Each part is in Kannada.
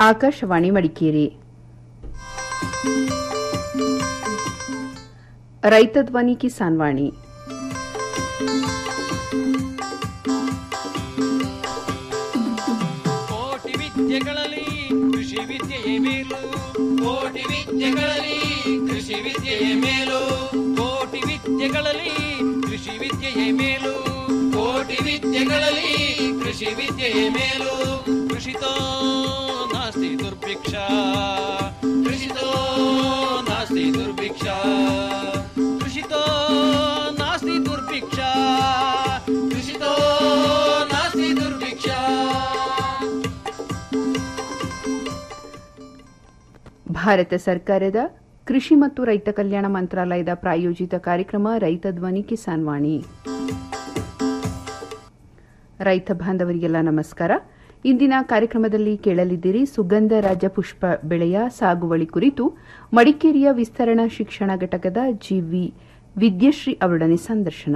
ಆಕಾಶವಾಣಿ ಮಡಿಕೇರಿ ರೈತ ಧ್ವನಿ ಕಿಸಾನ್ ವಾಣಿ ಕೋಟಿ ವಿದ್ಯೆಗಳಲ್ಲಿ ಕೃಷಿ ವಿದ್ಯೆಯೇ ಮೇಲು ಕೋಟಿ ವಿದ್ಯೆಗಳಲ್ಲಿ ಕೃಷಿ ವಿದ್ಯೆಯೇ ಮೇಲು ಕೋಟಿ ವಿದ್ಯೆಗಳಲ್ಲಿ ಕೃಷಿ ವಿದ್ಯೆಯೇ ಮೇಲು ಕೋಟಿ ವಿದ್ಯೆಗಳಲ್ಲಿ ಕೃಷಿ ವಿದ್ಯೆಯೇ ಮೇಲು ಕೃಷಿತೋ ನಾಸ್ತಿ ದುರ್ಭಿಕ್ಷ ಕೃಷಿತೋ ನಾಸ್ತಿ ದುರ್ಭಿಕ್ಷ ಕೃಷಿತೋ ನಾಸ್ತಿ ದುರ್ಭಿಕ್ಷ ಕೃಷಿತೋ ನಾಸ್ತಿ ದುರ್ಭಿಕ್ಷ ಭಾರತ ಸರ್ಕಾರದ ಕೃಷಿ ಮತ್ತು ರೈತ ಕಲ್ಯಾಣ ಮಂತ್ರಾಲಯದ ಪ್ರಾಯೋಜಿತ ಕಾರ್ಯಕ್ರಮ ರೈತ ಧ್ವನಿ ಕಿಸಾನ್ ವಾಣಿ ರೈತ ಬಾಂಧವರಿಗೆಲ್ಲ ನಮಸ್ಕಾರ ಇಂದಿನ ಕಾರ್ಯಕ್ರಮದಲ್ಲಿ ಕೇಳಲಿದ್ದೀರಿ ಸುಗಂಧ ರಾಜ ಪುಷ್ಪ ಬೆಳೆಯ ಸಾಗುವಳಿ ಕುರಿತು ಮಡಿಕೇರಿಯ ವಿಸ್ತರಣಾ ಶಿಕ್ಷಣ ಘಟಕದ ಜಿವಿ ವಿದ್ಯಶ್ರೀ ಅವರೊಡನೆ ಸಂದರ್ಶನ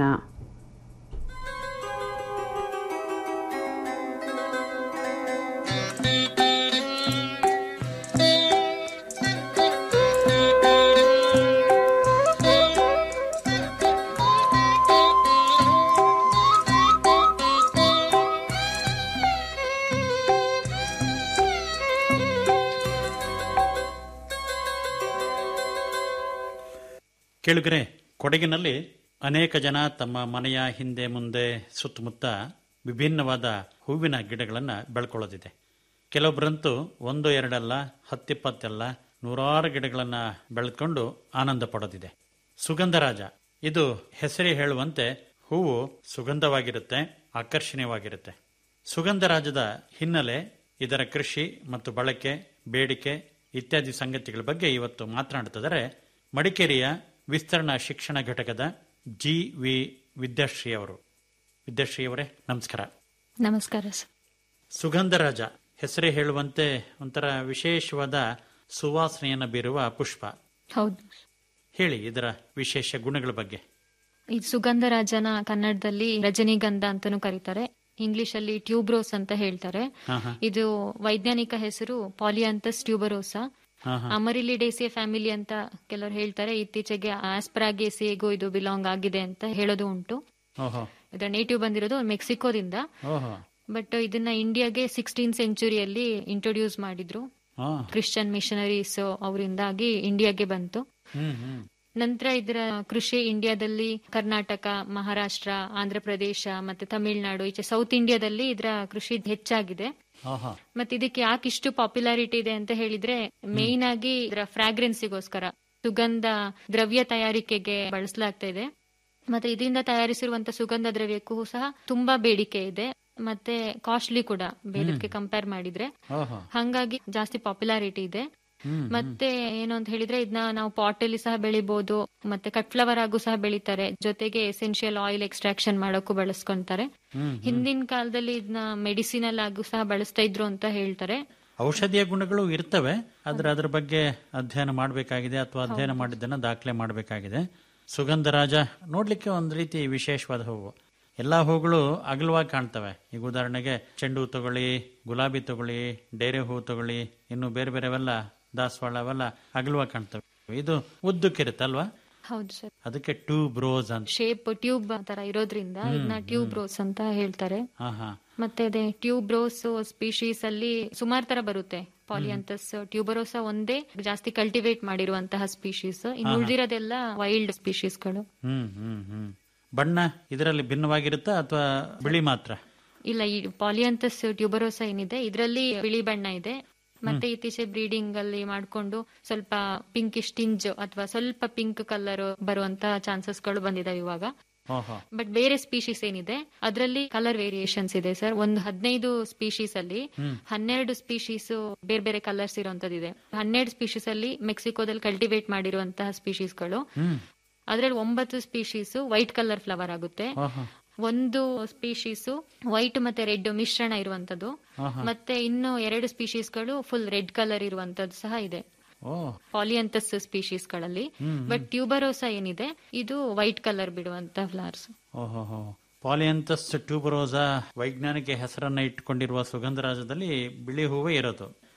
ಕೇಳುಗರೆ ಕೊಡಗಿನಲ್ಲಿ ಅನೇಕ ಜನ ತಮ್ಮ ಮನೆಯ ಹಿಂದೆ ಮುಂದೆ ಸುತ್ತಮುತ್ತ ವಿಭಿನ್ನವಾದ ಹೂವಿನ ಗಿಡಗಳನ್ನು ಬೆಳ್ಕೊಳ್ಳೋದಿದೆ ಕೆಲವೊಬ್ಬರಂತೂ ಒಂದು ಎರಡಲ್ಲ ಹತ್ತಿಪ್ಪತ್ತಲ್ಲ ನೂರಾರು ಗಿಡಗಳನ್ನು ಬೆಳೆದುಕೊಂಡು ಆನಂದ ಪಡೋದಿದೆ ಸುಗಂಧರಾಜ ಇದು ಹೆಸರೇ ಹೇಳುವಂತೆ ಹೂವು ಸುಗಂಧವಾಗಿರುತ್ತೆ ಆಕರ್ಷಣೀಯವಾಗಿರುತ್ತೆ ಸುಗಂಧರಾಜದ ಹಿನ್ನೆಲೆ ಇದರ ಕೃಷಿ ಮತ್ತು ಬಳಕೆ ಬೇಡಿಕೆ ಇತ್ಯಾದಿ ಸಂಗತಿಗಳ ಬಗ್ಗೆ ಇವತ್ತು ಮಾತನಾಡುತ್ತಿದ್ದಾರೆ ಮಡಿಕೇರಿಯ ವಿಸ್ತರಣಾ ಶಿಕ್ಷಣ ಘಟಕದ ಜಿ ವಿ ವಿದ್ಯಾಶ್ರೀ ಅವರು ವಿದ್ಯಾಶ್ರೀ ಅವರೇ ನಮಸ್ಕಾರ ನಮಸ್ಕಾರ ಸರ್ ಸುಗಂಧರಾಜ ಹೆಸರೇ ಹೇಳುವಂತೆ ಒಂಥರ ವಿಶೇಷವಾದ ಸುವಾಸನೆಯನ್ನು ಬೀರುವ ಪುಷ್ಪ ಹೌದು ಹೇಳಿ ಇದರ ವಿಶೇಷ ಗುಣಗಳ ಬಗ್ಗೆ ಈ ಸುಗಂಧರಾಜನ ಕನ್ನಡದಲ್ಲಿ ರಜನಿಗಂಧ ಅಂತಾನೂ ಕರೀತಾರೆ ಇಂಗ್ಲಿಷ್ ಅಲ್ಲಿ ಟ್ಯೂಬ್ರೋಸ್ ಅಂತ ಹೇಳ್ತಾರೆ ಹಾ, ಹಾ. ಇದು ವೈಜ್ಞಾನಿಕ ಹೆಸರು ಪಾಲಿಯಾಂಥಸ್ ಟ್ಯೂಬರೋಸಾ ಹಾ, ಹಾ. ಅಮರಿಲಿಡೇಸಿಯ ಫ್ಯಾಮಿಲಿ ಅಂತ ಕೆಲವರು ಹೇಳ್ತಾರೆ ಇತ್ತೀಚೆಗೆ ಆಸ್ಪ್ರಾಗೇಸಿಯಗೂ ಇದು ಬಿಲಾಂಗ್ ಆಗಿದೆ ಅಂತ ಹೇಳೋದು ಉಂಟು ಓಹೋ ಇದರ ನೇಟಿವ್ ಬಂದಿರೋದು ಮೆಕ್ಸಿಕೋದಿಂದ ಓಹೋ ಬಟ್ ಇದನ್ನ ಇಂಡಿಯಾಗೆ ಸಿಕ್ಸ್ಟೀನ್ ಸೆಂಚುರಿಯಲ್ಲಿ ಇಂಟ್ರೊಡ್ಯೂಸ್ ಮಾಡಿದ್ರು ಹಾ ಕ್ರಿಶ್ಚಿಯನ್ ಮಿಷನರೀಸ್ ಅವರಿಂದಾಗಿ ಇಂಡಿಯಾಗೆ ಬಂತು ಹ್ಮ್ ಹ್ಮ್ ನಂತರ ಇದರ ಕೃಷಿ ಇಂಡಿಯಾದಲ್ಲಿ ಕರ್ನಾಟಕ ಮಹಾರಾಷ್ಟ್ರ ಆಂಧ್ರ ಪ್ರದೇಶ ಮತ್ತೆ ತಮಿಳುನಾಡು ಈಚೆ ಸೌತ್ ಇಂಡಿಯಾದಲ್ಲಿ ಇದರ ಕೃಷಿ ಹೆಚ್ಚಾಗಿದೆ ಆಹಾ ಮತ್ತೆ ಇದಕ್ಕೆ ಯಾಕೆ ಇಷ್ಟು ಪಾಪ್ಯುಲಾರಿಟಿ ಇದೆ ಅಂತ ಹೇಳಿದ್ರೆ ಮೇನ್ ಆಗಿ ಇದರ ಫ್ರಾಗ್ರೆನ್ಸಿಗೋಸ್ಕರ ಸುಗಂಧ ದ್ರವ್ಯ ತಯಾರಿಕೆಗೆ ಬಳಸಲಾಗ್ತಾ ಇದೆ ಮತ್ತೆ ಇದರಿಂದ ತಯಾರಿಸಿರುವಂತ ಸುಗಂಧ ದ್ರವ್ಯಕ್ಕೂ ಸಹ ತುಂಬಾ ಬೇಡಿಕೆ ಇದೆ ಮತ್ತೆ ಕಾಸ್ಟ್ಲಿ ಕೂಡ ಬೇರೆದಕ್ಕೆ ಕಂಪೇರ್ ಮಾಡಿದ್ರೆ ಓಹೋ ಹಂಗಾಗಿ ಜಾಸ್ತಿ ಪಾಪ್ಯುಲಾರಿಟಿ ಇದೆ ಹ್ಮ್ ಮತ್ತೆ ಏನು ಅಂತ ಹೇಳಿದ್ರೆ ಇದನ್ನ ನಾವು ಪಾಟ್ ಅಲ್ಲಿ ಸಹ ಬೆಳಿಬಹುದು ಮತ್ತೆ ಕಟ್ ಫ್ಲವರ್ ಆಗು ಸಹ ಬೆಳಿತಾರೆ ಜೊತೆಗೆ ಎಸೆನ್ಷಿಯಲ್ ಆಯಿಲ್ ಎಕ್ಸ್ಟ್ರಾಕ್ಷನ್ ಮಾಡೋಕ್ಕೂ ಬಳಸ್ಕೊಂತಾರೆ ಹ್ಮ್ ಹಿಂದಿನ ಕಾಲದಲ್ಲಿ ಇದನ್ನ ಮೆಡಿಸಿನಲ್ ಆಗು ಸಹ ಬಳಸ್ತಾ ಇದ್ರು ಅಂತ ಹೇಳ್ತಾರೆ ಔಷಧೀಯ ಗುಣಗಳು ಇರ್ತವೆ ಆದ್ರೆ ಅದ್ರ ಬಗ್ಗೆ ಅಧ್ಯಯನ ಮಾಡಬೇಕಾಗಿದೆ ಅಥವಾ ಅಧ್ಯಯನ ಮಾಡಿದ್ದನ್ನ ದಾಖಲೆ ಮಾಡಬೇಕಾಗಿದೆ ಸುಗಂಧರಾಜ ನೋಡ್ಲಿಕ್ಕೆ ಒಂದು ರೀತಿ ವಿಶೇಷವಾದ ಹೂವು ಎಲ್ಲಾ ಹೂಗಳು ಅಗಲವಾಗಿ ಕಾಣ್ತವೆ ಈಗ ಉದಾಹರಣೆಗೆ ಚೆಂಡು ಹೂ ತಗೊಳ್ಳಿ ಗುಲಾಬಿ ತಗೊಳ್ಳಿ ಡೇರೆ ಹೂ ತಗೊಳ್ಳಿ ಇನ್ನು ಬೇರೆ ಬೇರೆವೆಲ್ಲ ದಾಸವಾಳ ಅವೆಲ್ಲ ಅಗಲವಾಗಿ ಕಾಣ್ತವೆ ಇದು ಉದ್ದಕ್ಕಿರುತ್ತೆ ಅಲ್ವಾ ಹೌದು ಸರ್ ಅದಕ್ಕೆ ಟ್ಯೂಬ್ ರೋಸ್ ಅಂತ ಶೇಪ್ ಟ್ಯೂಬ್ ತರ ಇರೋದ್ರಿಂದ ಇದನ್ನ ಟ್ಯೂಬ್ ರೋಸ್ ಅಂತ ಹೇಳ್ತಾರೆ ಹಾ ಹಾ ಮತ್ತೆ ಅದೇ ಟ್ಯೂಬ್ ರೋಸ್ ಸ್ಪೀಶೀಸ್ ಅಲ್ಲಿ ಸುಮಾರು ತರ ಬರುತ್ತೆ ಪಾಲಿಯಂತಸ್ ಟ್ಯೂಬರೋಸ ಒಂದೇ ಜಾಸ್ತಿ ಕಲ್ಟಿವೇಟ್ ಮಾಡಿರುವಂತಹ ಸ್ಪೀಶೀಸ್ ಇನ್ನು ಉಳಿದಿರೋದೆಲ್ಲ ವೈಲ್ಡ್ ಸ್ಪೀಶೀಸ್ಗಳು ಹ್ಮ್ ಹ್ಮ್ ಹ್ಮ್ ಬಣ್ಣ ಇದರಲ್ಲಿ ಭಿನ್ನವಾಗಿರುತ್ತಾ ಅಥವಾ ಬಿಳಿ ಮಾತ್ರ ಇಲ್ಲ ಈ ಪಾಲಿಯಂತಸ್ ಟ್ಯೂಬರೋಸ ಏನಿದೆ ಇದರಲ್ಲಿ ಬಿಳಿ ಬಣ್ಣ ಇದೆ ಮತ್ತೆ ಇತ್ತೀಚೆ ಬ್ರೀಡಿಂಗ್ ಅಲ್ಲಿ ಮಾಡ್ಕೊಂಡು ಸ್ವಲ್ಪ ಪಿಂಕಿಶ್ ಟಿಂಜ್ ಅಥವಾ ಸ್ವಲ್ಪ ಪಿಂಕ್ ಕಲರ್ ಬರುವಂತ ಚಾನ್ಸಸ್ ಗಳು ಬಂದಿದಾವೆ ಇವಾಗ ಓಹೋ ಬಟ್ ಬೇರೆ ಸ್ಪೀಶೀಸ್ ಏನಿದೆ ಅದರಲ್ಲಿ ಕಲರ್ ವೇರಿಯೇಷನ್ಸ್ ಇದೆ ಸರ್ ಒಂದು ಹದಿನೈದು ಸ್ಪೀಶೀಸ್ ಅಲ್ಲಿ ಹನ್ನೆರಡು ಸ್ಪೀಶೀಸ್ ಬೇರೆ ಬೇರೆ ಕಲರ್ಸ್ ಇರುವಂತದಿದೆ ಹನ್ನೆರಡು ಸ್ಪೀಶೀಸ್ ಅಲ್ಲಿ ಮೆಕ್ಸಿಕೋದಲ್ಲಿ ಕಲ್ಟಿವೇಟ್ ಮಾಡಿರುವಂತಹ ಸ್ಪೀಶೀಸ್ಗಳು ಹ್ಮ್ ಅದ್ರಲ್ಲಿ ಒಂಬತ್ತು ಸ್ಪೀಶೀಸ್ ವೈಟ್ ಕಲರ್ ಫ್ಲವರ್ ಆಗುತ್ತೆ ಓಹೋ ಒಂದು ಸ್ಪೀಶೀಸ್ ವೈಟ್ ಮತ್ತೆ ರೆಡ್ ಮಿಶ್ರಣ ಇರುವಂತದ್ದು ಮತ್ತೆ ಇನ್ನು ಎರಡು ಸ್ಪೀಶೀಸ್ಗಳು ಫುಲ್ ರೆಡ್ ಕಲರ್ ಇರುವಂತದ್ದು ಸಹ ಇದೆ ಓ ಪಾಲಿಯಂತಸ್ ಸ್ಪೀಶೀಸ್ ಗಳಲ್ಲಿ ಬಟ್ ಟ್ಯೂಬರೋಸ ಏನಿದೆ ಇದು ವೈಟ್ ಕಲರ್ ಬಿಡುವಂತ ಫ್ಲವರ್ಸ್ ಓಹೋ ಪಾಲಿಯಂತಸ್ ಟ್ಯೂಬರೋಸಾ ವೈಜ್ಞಾನಿಕ ಹೆಸರನ್ನ ಇಟ್ಟುಕೊಂಡಿರುವ ಸುಗಂಧರಾಜದಲ್ಲಿ ಬಿಳಿ ಹೂವೇ ಇರೋದು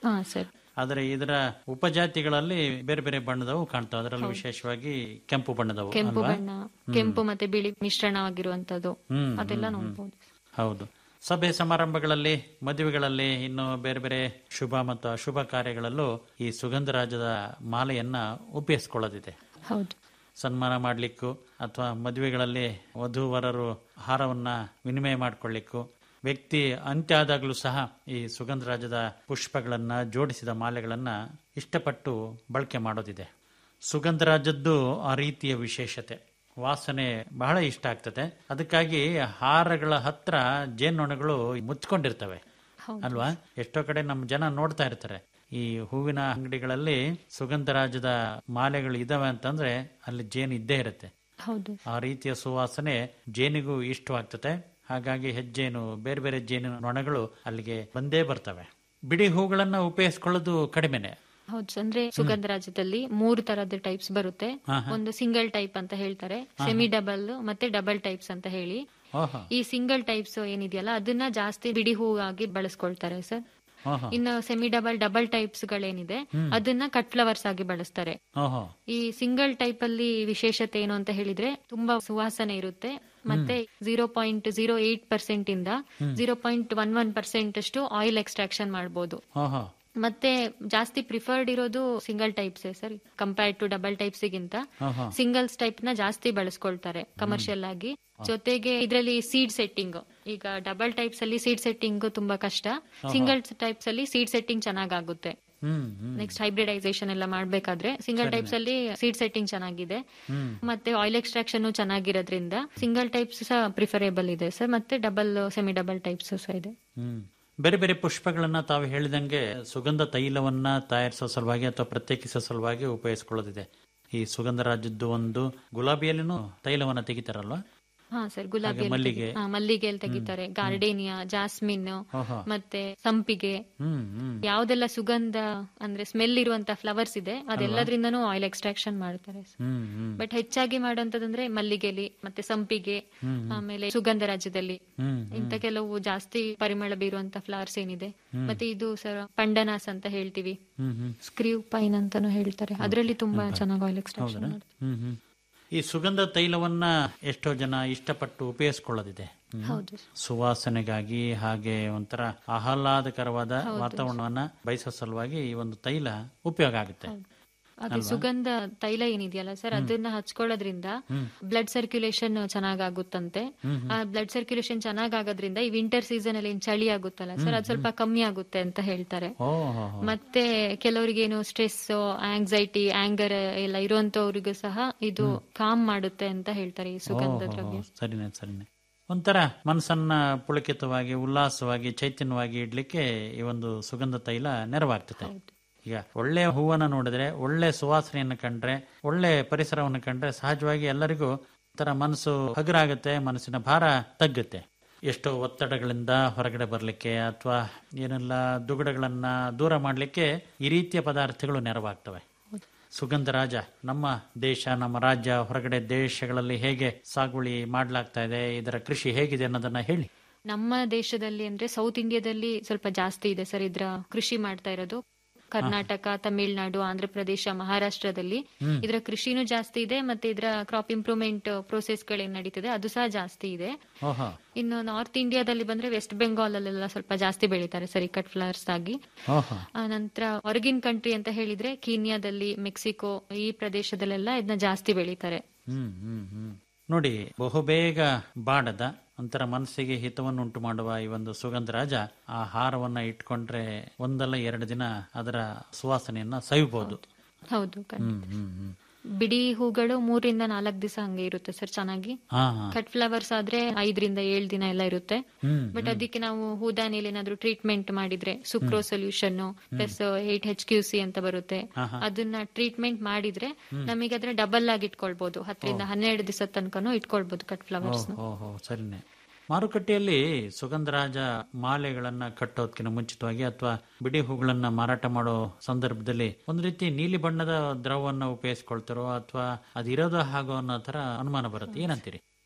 ಹಾ ಸರ್ ಆದರೆ ಇದರ ಉಪಜಾತಿಗಳಲ್ಲಿ ಬೇರೆ ಬೇರೆ ಬಣ್ಣದವು ಕಾಣ್ತಾವೆ ಅದರಲ್ಲೂ ವಿಶೇಷವಾಗಿ ಕೆಂಪು ಬಣ್ಣದವು ಕೆಂಪು ಅಲ್ವಾ ಬಣ್ಣ ಕೆಂಪು ಮತ್ತೆ ಬಿಳಿ ಮಿಶ್ರಣವಾಗಿರುವಂತದ್ದು ಹ್ಮ್, ಅದೆಲ್ಲ ನೋಡ್ಬೋದು ಹೌದು ಸಭೆ ಸಮಾರಂಭಗಳಲ್ಲಿ ಮದುವೆಗಳಲ್ಲಿ ಇನ್ನು ಬೇರೆ ಬೇರೆ ಶುಭ ಮತ್ತು ಅಶುಭ ಕಾರ್ಯಗಳಲ್ಲೂ ಈ ಸುಗಂಧರಾಜದ ಮಾಲೆಯನ್ನ ಉಪಯೋಗಿಸ್ಕೊಳ್ಳೋದಿದೆ ಹೌದು ಸನ್ಮಾನ ಮಾಡಲಿಕ್ಕೂ ಅಥವಾ ಮದುವೆಗಳಲ್ಲಿ ವಧುವರರು ಹಾರವನ್ನ ವಿನಿಮಯ ಮಾಡಿಕೊಳ್ಳಿಕ್ಕೂ ವ್ಯಕ್ತಿ ಅಂತ್ಯ ಆದಾಗಲೂ ಸಹ ಈ ಸುಗಂಧರಾಜದ ಪುಷ್ಪಗಳನ್ನ ಜೋಡಿಸಿದ ಮಾಲೆಗಳನ್ನ ಇಷ್ಟಪಟ್ಟು ಬಳಕೆ ಮಾಡೋದಿದೆ ಸುಗಂಧರಾಜದ್ದು ಆ ರೀತಿಯ ವಿಶೇಷತೆ ವಾಸನೆ ಬಹಳ ಇಷ್ಟ ಆಗ್ತದೆ ಅದಕ್ಕಾಗಿ ಹಾರಗಳ ಹತ್ರ ಜೇನ್ನೊಣಗಳು ಮುಚ್ಕೊಂಡಿರ್ತವೆ ಅಲ್ವಾ ಎಷ್ಟೋ ಕಡೆ ನಮ್ಮ ಜನ ನೋಡ್ತಾ ಇರ್ತಾರೆ ಈ ಹೂವಿನ ಅಂಗಡಿಗಳಲ್ಲಿ ಸುಗಂಧರಾಜದ ಮಾಲೆಗಳು ಇದಾವೆ ಅಂತಂದ್ರೆ ಅಲ್ಲಿ ಜೇನು ಇದ್ದೇ ಇರುತ್ತೆ ಹೌದು ಆ ರೀತಿಯ ಸುವಾಸನೆ ಜೇನಿಗೂ ಇಷ್ಟವಾಗ್ತದೆ ಹಾಗಾಗಿ ಹೆಜ್ಜೇನು ಬೇರೆ ಬೇರೆ ಜೇನಿನ ನೊಣಗಳು ಅಲ್ಲಿಗೆ ಬಂದೇ ಬರ್ತವೆ ಬಿಡಿ ಹೂಗಳನ್ನ ಉಪಯೋಗಿಸ್ಕೊಳ್ಳೋದು ಕಡಿಮೆನೆ ಹೌದು ಅಂದ್ರೆ ಸುಗಂಧರಾಜದಲ್ಲಿ ಮೂರು ತರದ ಟೈಪ್ಸ್ ಬರುತ್ತೆ ಒಂದು ಸಿಂಗಲ್ ಟೈಪ್ ಅಂತ ಹೇಳ್ತಾರೆ ಸೆಮಿ ಡಬಲ್ ಮತ್ತೆ ಡಬಲ್ ಟೈಪ್ಸ್ ಅಂತ ಹೇಳಿ ಓಹೋ ಈ ಸಿಂಗಲ್ ಟೈಪ್ಸ್ ಏನಿದೆಯಲ್ಲ ಅದನ್ನ ಜಾಸ್ತಿ ಬಿಡಿ ಹೂ ಆಗಿ ಬಳಸ್ಕೊಳ್ತಾರೆ ಸರ್ ಓಹೋ ಇನ್ನು ಸೆಮಿ ಡಬಲ್ ಡಬಲ್ ಟೈಪ್ಸ್ ಗಳೇನಿದೆ ಅದನ್ನ ಕಟ್ ಫ್ಲವರ್ಸ್ ಆಗಿ ಬಳಸ್ತಾರೆ ಓಹೋ ಈ ಸಿಂಗಲ್ ಟೈಪ್ ಅಲ್ಲಿ ವಿಶೇಷತೆ ಏನು ಅಂತ ಹೇಳಿದ್ರೆ ತುಂಬಾ ಸುವಾಸನೆ ಇರುತ್ತೆ ಮತ್ತೆ zero point zero eight percent ಇಂದ zero point one one percent ಅಷ್ಟು ಆಯಿಲ್ ಎಕ್ಸ್ಟ್ರಾಕ್ಷನ್ ಮಾಡಬಹುದು ಓಹೋ ಮತ್ತೆ ಜಾಸ್ತಿ ಪ್ರಿಫರ್ಡ್ ಇರೋದು single types sir compared to double types ಗಿಂತ ಓಹೋ ಸಿಂಗಲ್ಸ್ ಟೈಪ್ ನ ಜಾಸ್ತಿ ಬಳಸ್ಕೊಳ್ತಾರೆ ಕಮರ್ಷಿಯಲ್ ಆಗಿ ಜೊತೆಗೆ ಇದರಲ್ಲಿ ಸೀಡ್ ಸೆಟ್ಟಿಂಗ್ ಈಗ ಡಬಲ್ ಟೈಪ್ಸ್ ಅಲ್ಲಿ ಸೀಡ್ ಸೆಟ್ಟಿಂಗ್ ತುಂಬಾ ಕಷ್ಟ ಸಿಂಗಲ್ ಟೈಪ್ಸ್ ಅಲ್ಲಿ ಸೀಡ್ ಸೆಟ್ಟಿಂಗ್ ಚೆನ್ನಾಗುತ್ತೆ ಹ್ಮ್ ಹ್ಮ್ ನೆಕ್ಸ್ಟ್ ಹೈಬ್ರಿಡೈಸೇಷನ್ ಎಲ್ಲ ಮಾಡ್ಬೇಕಾದ್ರೆ ಸಿಂಗಲ್ ಟೈಪ್ಸ್ ಅಲ್ಲಿ ಸೀಡ್ ಸೆಟ್ಟಿಂಗ್ ಚೆನ್ನಾಗಿದೆ ಮತ್ತೆ ಆಯಿಲ್ ಎಕ್ಸ್ಟ್ರಾಕ್ಷನ್ ಚೆನ್ನಾಗಿರೋದ್ರಿಂದ ಸಿಂಗಲ್ ಟೈಪ್ಸ್ ಸಹ ಪ್ರಿಫರೇಬಲ್ ಇದೆ ಸರ್ ಮತ್ತೆ ಡಬಲ್ ಸೆಮಿ ಡಬಲ್ ಟೈಪ್ಸ್ ಸಹ ಇದೆ ಹ್ಮ್ ಬೇರೆ ಬೇರೆ ಪುಷ್ಪಗಳನ್ನ ತಾವು ಹೇಳಿದಂಗೆ ಸುಗಂಧ ತೈಲವನ್ನ ತಯಾರಿಸೋ ಸಲುವಾಗಿ ಅಥವಾ ಪ್ರತ್ಯೇಕಿಸೋ ಸಲುವಾಗಿ ಉಪಯೋಗಿಸ್ಕೊಳ್ಳೋದಿದೆ ಈ ಸುಗಂಧರಾಜದ್ದು ಒಂದು ಗುಲಾಬಿಯಲ್ಲಿನೂ ತೈಲವನ್ನ ತೆಗಿತಾರಲ್ವಾ ಹಾ ಸರ್ ಗುಲಾಬಿ ಹಾಗೆ ಮಲ್ಲಿಗೆ. ಮಲ್ಲಿಗೆಯಲ್ಲಿ ತೆಗಿತಾರೆ ಗಾರ್ಡೇನಿಯಾ ಜಾಸ್ಮಿನ್ ಓಹೋ ಮತ್ತೆ ಸಂಪಿಗೆ ಹ್ಮ್ ಹ್ಮ್ ಯಾವ್ದೆಲ್ಲ ಸುಗಂಧ ಅಂದ್ರೆ ಸ್ಮೆಲ್ ಇರುವಂತ ಫ್ಲವರ್ಸ್ ಇದೆ ಅದೆಲ್ಲದ್ರಿಂದನೂ ಆಯಿಲ್ ಎಕ್ಸ್ಟ್ರಾಕ್ಷನ್ ಮಾಡ್ತಾರೆ ಹ್ಮ್ ಹ್ಮ್ ಬಟ್ ಹೆಚ್ಚಾಗಿ ಮಾಡೋಂಥದ್ದಂದ್ರೆ ಮಲ್ಲಿಗೆಲಿ ಮತ್ತೆ ಸಂಪಿಗೆ ಆಮೇಲೆ ಸುಗಂಧ ರಾಜ್ಯದಲ್ಲಿ ಹ್ಮ್ ಇಂತ ಕೆಲವು ಜಾಸ್ತಿ ಪರಿಮಳ ಬೀರುವಂತ ಫ್ಲವರ್ಸ್ ಏನಿದೆ ಮತ್ತೆ ಇದು ಸರ್ ಪಂಡನಾಸ್ ಅಂತ ಹೇಳ್ತೀವಿ ಹ್ಮ್ ಹ್ಮ್ ಸ್ಕ್ರೀವ್ ಪೈನ್ ಅಂತಾನು ಹೇಳ್ತಾರೆ ಅದರಲ್ಲಿ ತುಂಬಾ ಚೆನ್ನಾಗಿ ಆಯಿಲ್ ಎಕ್ಸ್ಟ್ರಾಕ್ಷನ್ ಮಾಡ್ತಾರೆ ಹ್ಮ್ ಹ್ಮ್ ಈ ಸುಗಂಧ ತೈಲವನ್ನ ಎಷ್ಟೋ ಜನ ಇಷ್ಟಪಟ್ಟು ಉಪಯೋಗಿಸ್ಕೊಳ್ಳೋದಿದೆ ಹ್ಮ್. ಹೌದು ಸುವಾಸನೆಗಾಗಿ ಹಾಗೆ ಒಂಥರ ಆಹ್ಲಾದಕರವಾದ ವಾತಾವರಣವನ್ನ ಬಯಸೋ ಸಲುವಾಗಿ ಈ ಒಂದು ತೈಲ ಉಪಯೋಗ ಆಗುತ್ತೆ ಅದೇ ಸುಗಂಧ ತೈಲ ಏನಿದೆಯಲ್ಲ ಸರ್ ಅದನ್ನ ಹಚ್ಕೊಳ್ಳೋದ್ರಿಂದ ಬ್ಲಡ್ ಸರ್ಕ್ಯುಲೇಷನ್ ಚೆನ್ನಾಗಾಗುತ್ತಂತೆ ಆ ಬ್ಲಡ್ ಸರ್ಕ್ಯುಲೇಷನ್ ಚೆನ್ನಾಗಾಗೋದ್ರಿಂದ ಈ ವಿಂಟರ್ ಸೀಸನ್ ಅಲ್ಲಿ ಏನ್ ಚಳಿ ಆಗುತ್ತಲ್ಲ ಸರ್ ಅದು ಸ್ವಲ್ಪ ಕಮ್ಮಿ ಆಗುತ್ತೆ ಅಂತ ಹೇಳ್ತಾರೆ ಓ ಹೋ, ಹೋ. ಮತ್ತೆ ಕೆಲವರಿಗೇನು ಸ್ಟ್ರೆಸ್ ಆಂಗ್ಸೈಟಿ ಆಂಗರ್ ಎಲ್ಲ ಇರುವಂತವ್ರಿಗೂ ಸಹ ಇದು ಕಾಮ್ ಮಾಡುತ್ತೆ ಅಂತ ಹೇಳ್ತಾರೆ ಈ ಸುಗಂಧ ಓ, ದ್ರವ್ಯ ಸರಿನೆ ಸರಿನೆ ಒಂಥರ ಮನಸ್ಸನ್ನ ಪುಳಕಿತವಾಗಿ ಉಲ್ಲಾಸವಾಗಿ ಚೈತನ್ಯವಾಗಿ ಇಡ್ಲಿಕ್ಕೆ ಈ ಒಂದು ಸುಗಂಧ ತೈಲ ನೆರವಾಗ್ತದೆ ಈಗ ಒಳ್ಳೆ ಹೂವನ್ನ ನೋಡಿದ್ರೆ ಒಳ್ಳೆ ಸುವಾಸನೆಯನ್ನು ಕಂಡ್ರೆ ಒಳ್ಳೆ ಪರಿಸರವನ್ನು ಕಂಡ್ರೆ ಸಹಜವಾಗಿ ಎಲ್ಲರಿಗೂ ಒಂಥರ ಮನಸ್ಸು ಹಗುರಾಗುತ್ತೆ ಮನಸ್ಸಿನ ಭಾರ ತಗ್ಗುತ್ತೆ ಎಷ್ಟೋ ಒತ್ತಡಗಳಿಂದ ಹೊರಗಡೆ ಬರಲಿಕ್ಕೆ ಅಥವಾ ಏನೆಲ್ಲ ದುಗುಡಗಳನ್ನ ದೂರ ಮಾಡಲಿಕ್ಕೆ ಈ ರೀತಿಯ ಪದಾರ್ಥಗಳು ನೆರವಾಗ್ತವೆ ಸುಗಂಧರಾಜ ನಮ್ಮ ದೇಶ ನಮ್ಮ ರಾಜ್ಯ ಹೊರಗಡೆ ದೇಶಗಳಲ್ಲಿ ಹೇಗೆ ಸಾಗುವಳಿ ಮಾಡಲಾಗ್ತಾ ಇದೆ ಇದರ ಕೃಷಿ ಹೇಗಿದೆ ಅನ್ನೋದನ್ನ ಹೇಳಿ ನಮ್ಮ ದೇಶದಲ್ಲಿ ಅಂದ್ರೆ ಸೌತ್ ಇಂಡಿಯಾದಲ್ಲಿ ಸ್ವಲ್ಪ ಜಾಸ್ತಿ ಇದೆ ಸರ್ ಇದ್ರ ಕೃಷಿ ಮಾಡ್ತಾ ಇರೋದು ಕರ್ನಾಟಕ ತಮಿಳುನಾಡು ಆಂಧ್ರ ಪ್ರದೇಶ ಮಹಾರಾಷ್ಟ್ರದಲ್ಲಿ ಇದರ ಕೃಷಿನೂ ಜಾಸ್ತಿ ಇದೆ ಮತ್ತೆ ಇದರ ಕ್ರಾಪ್ ಇಂಪ್ರೂವ್ಮೆಂಟ್ ಪ್ರೋಸೆಸ್ ಗಳೇನ್ ನಡೀತಿದೆ ಅದು ಸಹ ಜಾಸ್ತಿ ಇದೆ ಓಹೋ ಇನ್ನು ನಾರ್ತ್ ಇಂಡಿಯಾದಲ್ಲಿ ಬಂದ್ರೆ ವೆಸ್ಟ್ ಬೆಂಗಾಲ್ ಅಲ್ಲೆಲ್ಲ ಸ್ವಲ್ಪ ಜಾಸ್ತಿ ಬೆಳೀತಾರೆ ಸರಿ ಕಟ್ ಫ್ಲವರ್ಸ್ ಆಗಿ ಓಹೋ ಆ ನಂತರ ಹೊರಗಿನ ಕಂಟ್ರಿ ಅಂತ ಹೇಳಿದ್ರೆ ಕೀನ್ಯಾದಲ್ಲಿ ಮೆಕ್ಸಿಕೋ ಈ ಪ್ರದೇಶದಲ್ಲೆಲ್ಲ ಇದನ್ನ ಜಾಸ್ತಿ ಬೆಳೀತಾರೆ ಹ್ಮ್ ಹ್ಮ್ ಹ್ಮ್ ನೋಡಿ ಬಹುಬೇಗ ಬಾಡದ ಒಂಥರ ಮನಸ್ಸಿಗೆ ಹಿತವನ್ನುಂಟು ಮಾಡುವ ಈ ಒಂದು ಸುಗಂಧರಾಜ ಆ ಹಾರವನ್ನ ಇಟ್ಕೊಂಡ್ರೆ ಒಂದಲ್ಲ ಎರಡು ದಿನ ಅದರ ಸುವಾಸನೆಯನ್ನ ಸವಿಬಹುದು ಹೌದು ಖಂಡಿತ. ಹ್ಮ್ ಹ್ಮ್ ಹ್ಮ್ ಬಿಡಿ ಹೂಗಳು ಮೂರಿಂದ ನಾಲ್ಕು ದಿವಸ ಹಂಗೆ ಇರುತ್ತೆ ಸರ್ ಚೆನ್ನಾಗಿ ಹಾ ಹಾ ಕಟ್ ಫ್ಲವರ್ಸ್ ಆದ್ರೆ ಐದರಿಂದ ಏಳು ದಿನ ಎಲ್ಲ ಇರುತ್ತೆ ಹ್ಮ್ ಬಟ್ ಅದಕ್ಕೆ ನಾವು ಹೂದಾನಿಯಲ್ಲಿ ಏನಾದ್ರು ಟ್ರೀಟ್ಮೆಂಟ್ ಮಾಡಿದ್ರೆ sucrose solution plus eight H Q C ಅಂತ ಬರುತ್ತೆ ಅದನ್ನ ಟ್ರೀಟ್ಮೆಂಟ್ ಮಾಡಿದ್ರೆ ನಮಗೆ ಅದ್ರ ಡಬಲ್ ಆಗಿ ಇಟ್ಕೊಳ್ಬಹುದು ಹತ್ತರಿಂದ ಹನ್ನೆರಡು ದಿವಸ ತನಕನೂ ಇಟ್ಕೊಳ್ಬಹುದು ಕಟ್ ಫ್ಲವರ್ಸ್ ಓಹೋ ಸರಿನೆ ಮಾರುಕಟ್ಟೆಯಲ್ಲಿ ಸುಗಂಧರಾಜ ಮಾಲೆಗಳನ್ನ ಕಟ್ಟೋದಕ್ಕಿಂತ ಮುಂಚಿತವಾಗಿ ಅಥವಾ ಬಿಡಿ ಹೂಗಳನ್ನ ಮಾರಾಟ ಮಾಡೋ ಸಂದರ್ಭದಲ್ಲಿ ಒಂದು ರೀತಿ ನೀಲಿ ಬಣ್ಣದ ದ್ರವವನ್ನ ಉಪಯೋಗಿಸ್ಕೊಳ್ತಾರೋ ಅಥವಾ ಅದಿರೋದು ಹಾಗೋ ಅನ್ನೋ ತರ ಅನುಮಾನ ಬರುತ್ತೆ ಏನಂತೀರಿ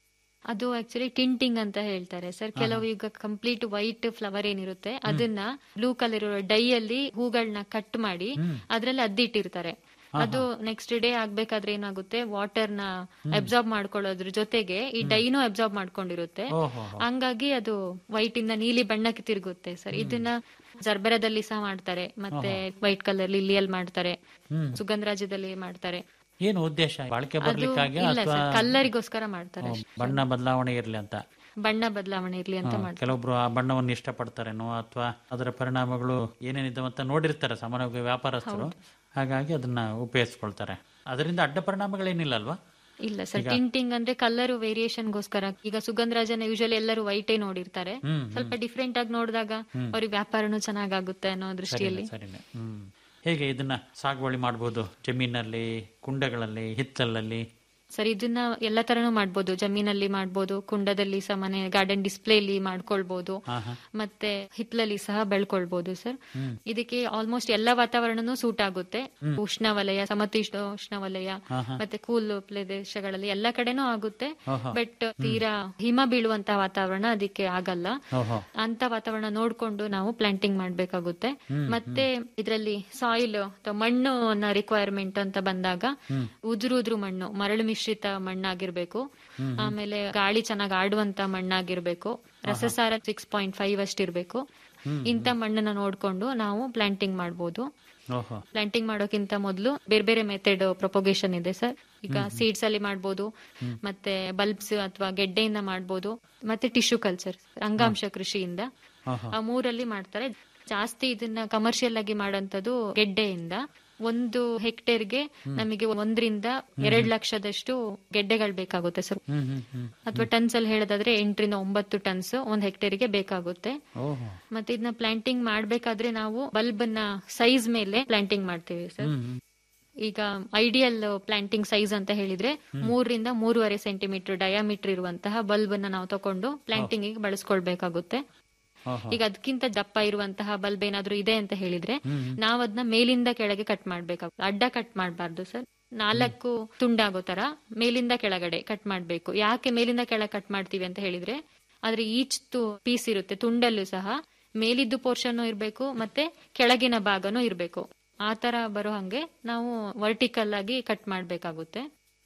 ಅದು ಆಕ್ಚುಲಿ ಟಿಂಟಿಂಗ್ ಅಂತ ಹೇಳ್ತಾರೆ ಸರ್ ಕೆಲವು ಈಗ ಕಂಪ್ಲೀಟ್ ವೈಟ್ ಫ್ಲವರ್ ಏನಿರುತ್ತೆ ಅದನ್ನ ಬ್ಲೂ ಕಲರ್ ಇರೋ ಡೈ ಅಲ್ಲಿ ಹೂಗಳನ್ನ ಕಟ್ ಮಾಡಿ ಅದ್ರಲ್ಲಿ ಅದ್ದಿಟ್ಟಿರ್ತಾರೆ ಅದು ನೆಕ್ಸ್ಟ್ ಡೇ ಆಗ್ಬೇಕಾದ್ರೆ ಏನಾಗುತ್ತೆ ವಾಟರ್ ನ ಅಬ್ಸಾರ್ಬ್ ಮಾಡ್ಕೊಳ್ಳೋದ್ರ ಜೊತೆಗೆ ಈ ಡೈನು ಅಬ್ಸಾರ್ಬ್ ಮಾಡ್ಕೊಂಡಿರುತ್ತೆ ಓಹೋ ಹಂಗಾಗಿ ಅದು ವೈಟ್ ಇಂದ ನೀಲಿ ಬಣ್ಣಕ್ಕೆ ತಿರುಗುತ್ತೆ ಸರ್ ಇದನ್ನ ಜರ್ಬರದಲ್ಲಿ ಸಹ ಮಾಡ್ತಾರೆ ಮತ್ತೆ ವೈಟ್ ಕಲರ್ ಲಿಲಿಯಲ್ಲಿ ಮಾಡ್ತಾರೆ ಸುಗಂಧರಾಜದಲ್ಲಿ ಮಾಡ್ತಾರೆ ಏನು ಉದ್ದೇಶ ಬಾಳಿಕೆ ಅದು ಬರ್ಲಿಕ್ಕಾಗಿ ಇಲ್ಲ ಅಥವಾ ಸರ್ ಕಲ್ಲರಿಗೋಸ್ಕರ ಮಾಡ್ತಾರೆ ಅಷ್ಟೇ. ಬಣ್ಣ ಬದಲಾವಣೆ ಇರ್ಲಿ ಅಂತ ಬಣ್ಣ ಬದಲಾವಣೆ ಇರ್ಲಿ ಅಂತ ಮಾಡ್ತಾರೆ ಕೆಲವೊಬ್ರು ಆ ಬಣ್ಣವನ್ನು ಇಷ್ಟಪಡ್ತಾರೇನೋ ಅಥವಾ ಅದರ ಪರಿಣಾಮಗಳು ಏನೇನಿದ್ದಾವೆ ಅಂತ ನೋಡಿರ್ತಾರೆ ಸಾಮಾನ್ಯವಾಗಿ ವ್ಯಾಪಾರಸ್ಥರು ಹಾಗಾಗಿ ಅದನ್ನ ಉಪಯೋಗಿಸ್ಕೊಳ್ತಾರೆ ಅದರಿಂದ ಅಡ್ಡ ಪರಿಣಾಮಗಳೇನಿಲ್ಲ ಅಲ್ವಾ ಇಲ್ಲ ಸರ್ ಟಿಂಟಿಂಗ್ ಅಂದ್ರೆ ಕಲರ್ ವೇರಿಯೇಷನ್ ಗೋಸ್ಕರ ಈಗ ಸುಗಂಧರಾಜನ ಯೂಶಲಿ ಎಲ್ಲರೂ ವೈಟೇ ನೋಡಿರ್ತಾರೆ ಸ್ವಲ್ಪ ಡಿಫ್ರೆಂಟ್ ಆಗಿ ನೋಡಿದಾಗ ಅವ್ರಿಗೆ ವ್ಯಾಪಾರನೂ ಚೆನ್ನಾಗಾಗುತ್ತೆ ಅನ್ನೋ ದೃಷ್ಟಿಯಲ್ಲಿ ಸರಿನೆ ಹ್ಮ್ ಹೇಗೆ ಇದನ್ನ ಸಾಗುವಳಿ ಮಾಡಬಹುದು ಜಮೀನಲ್ಲಿ ಕುಂಡಗಳಲ್ಲಿ ಹಿತ್ತಲಲ್ಲಿ ಸರ್ ಇದನ್ನ ಎಲ್ಲ ತರನು ಮಾಡ್ಬೋದು ಜಮೀನಲ್ಲಿ ಮಾಡ್ಬೋದು ಕುಂಡದಲ್ಲಿ ಸಹ ಮನೆ ಗಾರ್ಡನ್ ಡಿಸ್ಪ್ಲೇಲಿ ಮಾಡ್ಕೊಳ್ಬಹುದು ಮತ್ತೆ ಹಿತ್ಲಲ್ಲಿ ಸಹ ಬೆಳ್ಕೊಳ್ಬಹುದು ಸರ್ ಇದಕ್ಕೆ ಆಲ್ಮೋಸ್ಟ್ ಎಲ್ಲ ವಾತಾವರಣನೂ ಸೂಟ್ ಆಗುತ್ತೆ ಉಷ್ಣವಲಯ ಸಮತೀಷ್ಣ ಉಷ್ಣವಲಯ ಮತ್ತೆ ಕೂಲ್ ಪ್ರದೇಶಗಳಲ್ಲಿ ಎಲ್ಲ ಕಡೆನೂ ಆಗುತ್ತೆ ಬಟ್ ತೀರಾ ಹಿಮ ಬೀಳುವಂತ ವಾತಾವರಣ ಅದಕ್ಕೆ ಆಗಲ್ಲ ಓಹೋ ಅಂತ ವಾತಾವರಣ ನೋಡ್ಕೊಂಡು ನಾವು ಪ್ಲಾಂಟಿಂಗ್ ಮಾಡ್ಬೇಕಾಗುತ್ತೆ ಮತ್ತೆ ಇದರಲ್ಲಿ ಸಾಯಿಲ್ ಅಥವಾ ಮಣ್ಣು ರಿಕ್ವೈರ್ಮೆಂಟ್ ಅಂತ ಬಂದಾಗ ಉದುರು ಉದುರು ಮಣ್ಣು ಮರಳು ಮಿಶ್ರಿತ ಮಣ್ಣಾಗಿರ್ಬೇಕು ಆಮೇಲೆ ಗಾಳಿ ಚೆನ್ನಾಗಿ ಆಡುವಂತ ಮಣ್ಣಾಗಿರ್ಬೇಕು ರಸಸಾರ ಸಿಕ್ಸ್ ಪಾಯಿಂಟ್ ಫೈವ್ ಅಷ್ಟಿರ್ಬೇಕು ಇಂಥ ಮಣ್ಣನ್ನ ನೋಡ್ಕೊಂಡು ನಾವು ಪ್ಲಾಂಟಿಂಗ್ ಮಾಡ್ಬೋದು ಓಹೋ ಪ್ಲಾಂಟಿಂಗ್ ಮಾಡೋಕ್ಕಿಂತ ಮೊದಲು ಬೇರೆ ಬೇರೆ ಮೆಥಡ್ ಪ್ರೊಪೋಗೇಶನ್ ಇದೆ ಸರ್ ಈಗ ಸೀಡ್ಸ್ ಅಲ್ಲಿ ಮಾಡ್ಬೋದು ಮತ್ತೆ ಬಲ್ಬ್ಸ್ ಅಥವಾ ಗೆಡ್ಡೆಯಿಂದ ಮಾಡ್ಬೋದು ಮತ್ತೆ ಟಿಶ್ಯೂ ಕಲ್ಚರ್ ಅಂಗಾಂಶ ಕೃಷಿಯಿಂದ ಆ ಮೂರಲ್ಲಿ ಮಾಡ್ತಾರೆ ಜಾಸ್ತಿ ಇದನ್ನ ಕಮರ್ಷಿಯಲ್ ಆಗಿ ಮಾಡೋಂಥದ್ದು ಗೆಡ್ಡೆಯಿಂದ ಒಂದು ಹೆಕ್ಟೇರ್ಗೆ ನಮಗೆ ಒಂದರಿಂದ ಎರಡ್ ಲಕ್ಷದಷ್ಟು ಗೆಡ್ಡೆಗಳು ಬೇಕಾಗುತ್ತೆ ಸರ್ ಹ್ಮ್ ಹ್ಮ್ ಹ್ಮ್ ಅಥವಾ ಟನ್ಸ್ ಅಲ್ಲಿ ಹೇಳೋದಾದ್ರೆ ಎಂಟರಿಂದ ಒಂಬತ್ತು ಟನ್ಸ್ ಒಂದ್ ಹೆಕ್ಟೇರ್ಗೆ ಬೇಕಾಗುತ್ತೆ ಓಹೋ ಮತ್ತೆ ಇದನ್ನ ಪ್ಲಾಂಟಿಂಗ್ ಮಾಡ್ಬೇಕಾದ್ರೆ ನಾವು ಬಲ್ಬ್ ನ ಸೈಜ್ ಮೇಲೆ ಪ್ಲಾಂಟಿಂಗ್ ಮಾಡ್ತೀವಿ ಸರ್ ಹ್ಮ್ ಹ್ಮ್ ಈಗ ಐಡಿಯಲ್ ಪ್ಲಾಂಟಿಂಗ್ ಸೈಜ್ ಅಂತ ಹೇಳಿದ್ರೆ ಮೂರರಿಂದ ಮೂರುವರೆ ಸೆಂಟಿಮೀಟರ್ ಡಯಾಮೀಟರ್ ಇರುವಂತಹ ಬಲ್ಬ್ ಅನ್ನ ನಾವು ತಕೊಂಡು ಪ್ಲಾಂಟಿಂಗ್ ಗೆ ಬಳಸ್ಕೊಳ್ಬೇಕಾಗುತ್ತೆ ಓಹೋ ಈಗ ಅದಕ್ಕಿಂತ ದಪ್ಪ ಇರುವಂತಹ ಬಲ್ಬ್ ಏನಾದ್ರೂ ಇದೆ ಅಂತ ಹೇಳಿದ್ರೆ ನಾವ್ ಅದನ್ನ ಮೇಲಿಂದ ಕೆಳಗೆ ಕಟ್ ಮಾಡ್ಬೇಕಾಗುತ್ತೆ ಅಡ್ಡ ಕಟ್ ಮಾಡಬಾರ್ದು ಸರ್ ನಾಲ್ಕು ತುಂಡಾಗೋ ತರ ಮೇಲಿಂದ ಕೆಳಗಡೆ ಕಟ್ ಮಾಡ್ಬೇಕು ಯಾಕೆ ಮೇಲಿಂದ ಕೆಳಗೆ ಕಟ್ ಮಾಡ್ತೀವಿ ಅಂತ ಹೇಳಿದ್ರೆ ಆದ್ರೆ ಈಚ್ ಪೀಸ್ ಇರುತ್ತೆ ತುಂಡಲ್ಲೂ ಸಹ ಮೇಲಿದ್ದು ಪೋರ್ಷನ್ ಇರಬೇಕು ಮತ್ತೆ ಕೆಳಗಿನ ಭಾಗನೂ ಇರಬೇಕು ಆ ತರ ಬರೋ ಹಂಗೆ ನಾವು ವರ್ಟಿಕಲ್ ಆಗಿ ಕಟ್ ಮಾಡ್ಬೇಕಾಗುತ್ತೆ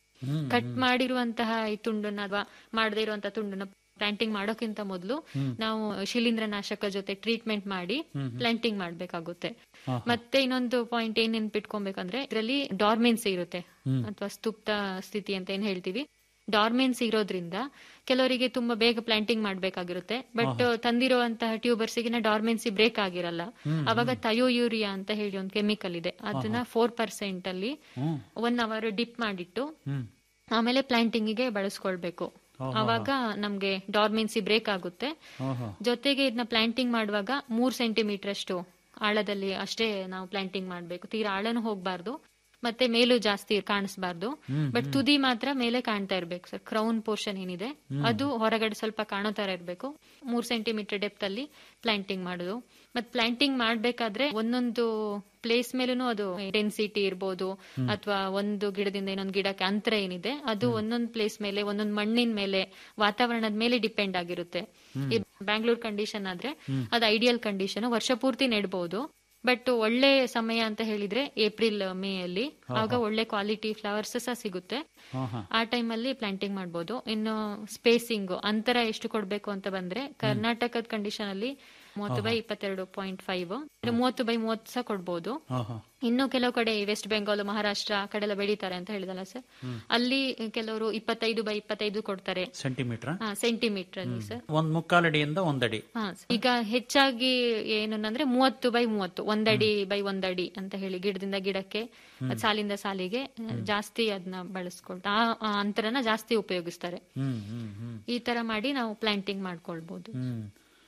ಕಟ್ ಮಾಡಿರುವಂತಹ ಈ ತುಂಡನ್ನ ಅಥವಾ ಮಾಡದೇ ಇರುವಂತಹ ತುಂಡನ್ನ ಪ್ಲಾಂಟಿಂಗ್ ಮಾಡೋಕ್ಕಿಂತ ಮೊದಲು ನಾವು ಶಿಲೀಂಧ್ರನಾಶಕ ಜೊತೆ ಟ್ರೀಟ್ಮೆಂಟ್ ಮಾಡಿ ಪ್ಲಾಂಟಿಂಗ್ ಮಾಡ್ಬೇಕಾಗುತ್ತೆ ಮತ್ತೆ ಇನ್ನೊಂದು ಪಾಯಿಂಟ್ ಏನ್ ನೆನ್ಪಿಟ್ಕೊಬೇಕಂದ್ರೆ ಇದರಲ್ಲಿ ಡಾರ್ಮೆನ್ಸಿ ಇರುತ್ತೆ ಅಥವಾ ಸ್ತುಪ್ತ ಸ್ಥಿತಿ ಅಂತ ಏನ್ ಹೇಳ್ತೀವಿ ಡಾರ್ಮೆನ್ಸಿ ಇರೋದ್ರಿಂದ ಕೆಲವರಿಗೆ ತುಂಬಾ ಬೇಗ ಪ್ಲಾಂಟಿಂಗ್ ಮಾಡ್ಬೇಕಾಗಿರುತ್ತೆ ಬಟ್ ತಂದಿರುವಂತಹ ಟ್ಯೂಬರ್ಸ್ ಗಿನ ಡಾರ್ಮೆನ್ಸಿ ಬ್ರೇಕ್ ಆಗಿರಲ್ಲ ಅವಾಗ ಥಯೋಯೂರಿಯಾ ಅಂತ ಹೇಳಿ ಒಂದು ಕೆಮಿಕಲ್ ಇದೆ ಅದನ್ನ ಫೋರ್ ಪರ್ಸೆಂಟ್ ಅಲ್ಲಿ ಒನ್ ಅವರ್ ಡಿಪ್ ಮಾಡಿಟ್ಟು ಆಮೇಲೆ ಪ್ಲಾಂಟಿಂಗ್ ಗೆ ಬಳಸ್ಕೊಳ್ಬೇಕು ಅವಾಗ ನಮ್ಗೆ ಡಾರ್ಮೆನ್ಸಿ ಬ್ರೇಕ್ ಆಗುತ್ತೆ ಓಹೋ ಜೊತೆಗೆ ಇದನ್ನ ಪ್ಲಾಂಟಿಂಗ್ ಮಾಡುವಾಗ ಮೂರ್ ಸೆಂಟಿಮೀಟರ್ ಅಷ್ಟು ಆಳದಲ್ಲಿ ಅಷ್ಟೇ ನಾವು ಪ್ಲಾಂಟಿಂಗ್ ಮಾಡ್ಬೇಕು ತೀರಾ ಆಳನು ಹೋಗ್ಬಾರ್ದು ಮತ್ತೆ ಮೇಲೂ ಜಾಸ್ತಿ ಕಾಣಿಸ್ಬಾರ್ದು ಬಟ್ ತುದಿ ಮಾತ್ರ ಮೇಲೆ ಕಾಣ್ತಾ ಇರ್ಬೇಕು ಸರ್ ಕ್ರೌನ್ ಪೋರ್ಷನ್ ಏನಿದೆ ಅದು ಹೊರಗಡೆ ಸ್ವಲ್ಪ ಕಾಣೋ ತರ ಇರ್ಬೇಕು ಮೂರ್ ಸೆಂಟಿಮೀಟರ್ ಡೆಪ್ತ್ ಅಲ್ಲಿ ಪ್ಲಾಂಟಿಂಗ್ ಮಾಡೋದು ಮತ್ ಪ್ಲಾಂಟಿಂಗ್ ಮಾಡ್ಬೇಕಾದ್ರೆ ಒಂದೊಂದು ಪ್ಲೇಸ್ ಮೇಲೂ ಅದು ಡೆನ್ಸಿಟಿ ಇರ್ಬೋದು ಅಥವಾ ಒಂದು ಗಿಡದಿಂದ ಇನ್ನೊಂದು ಗಿಡಕ್ಕೆ ಅಂತರ ಏನಿದೆ ಅದು ಒಂದೊಂದು ಪ್ಲೇಸ್ ಮೇಲೆ ಒಂದೊಂದು ಮಣ್ಣಿನ ಮೇಲೆ ವಾತಾವರಣದ ಮೇಲೆ ಡಿಪೆಂಡ್ ಆಗಿರುತ್ತೆ ಈ ಬ್ಯಾಂಗ್ಳೂರ್ ಕಂಡೀಷನ್ ಆದ್ರೆ ಅದು ಐಡಿಯಲ್ ಕಂಡೀಷನ್ ವರ್ಷ ಪೂರ್ತಿ ನೆಡ್ಬಹುದು ಬಟ್ ಒಳ್ಳೆ ಸಮಯ ಅಂತ ಹೇಳಿದ್ರೆ ಏಪ್ರಿಲ್ ಮೇ ಅಲ್ಲಿ ಆಗ ಒಳ್ಳೆ ಕ್ವಾಲಿಟಿ ಫ್ಲವರ್ಸ್ ಸಹ ಸಿಗುತ್ತೆ ಓಹೋ ಆ ಟೈಮ್ ಅಲ್ಲಿ ಪ್ಲಾಂಟಿಂಗ್ ಮಾಡ್ಬೋದು ಇನ್ನು ಸ್ಪೇಸಿಂಗ್ ಅಂತರ ಎಷ್ಟು ಕೊಡ್ಬೇಕು ಅಂತ ಬಂದ್ರೆ ಕರ್ನಾಟಕದ ಕಂಡೀಷನ್ ಅಲ್ಲಿ ಮೂವತ್ತು ಬೈ ಇಪ್ಪತ್ತೆರಡು ಪಾಯಿಂಟ್ ಫೈವ್ ಮೂವತ್ತು ಬೈ ಮೂವತ್ತು ಸಹ ಕೊಡ್ಬೋದು ಓಹೋ ಇನ್ನು ಕೆಲವು ಕಡೆ ವೆಸ್ಟ್ ಬೆಂಗಾಲ್ ಮಹಾರಾಷ್ಟ್ರ ಆ ಕಡೆ ಎಲ್ಲ ಬೆಳೀತಾರೆ ಅಂತ ಹೇಳಿದಲ್ಲ ಸರ್ ಅಲ್ಲಿ ಕೆಲವರು ಇಪ್ಪತ್ತೈದು ಬೈ ಇಪ್ಪತ್ತೈದು ಕೊಡ್ತಾರೆ ಸೆಂಟಿಮೀಟರ್ ಸೆಂಟಿಮೀಟರ್ ಅಲ್ಲಿ ಸರ್ ಒಂದ್ ಮುಕ್ಕಾಲಡಿಯಿಂದ ಒಂದಡಿ ಹಾ ಈಗ ಹೆಚ್ಚಾಗಿ ಏನಂದ್ರೆ ಮೂವತ್ತು ಬೈ ಮೂವತ್ತು ಒಂದಡಿ ಬೈ ಒಂದಡಿ ಅಂತ ಹೇಳಿ ಗಿಡದಿಂದ ಗಿಡಕ್ಕೆ ಮತ್ತ್ ಸಾಲಿಂದ ಸಾಲಿಗೆ ಜಾಸ್ತಿ ಅದನ್ನ ಬಳಸ್ಕೊಳ್ತಾ ಆ ಆ ಅಂತರನ ಜಾಸ್ತಿ ಉಪಯೋಗಿಸ್ತಾರೆ ಹ್ಮ್ ಹ್ಮ್ ಹ್ಮ್ ಈ ತರ ಮಾಡಿ ನಾವು ಪ್ಲಾಂಟಿಂಗ್ ಮಾಡ್ಕೊಳ್ಬಹುದು ಹ್ಮ್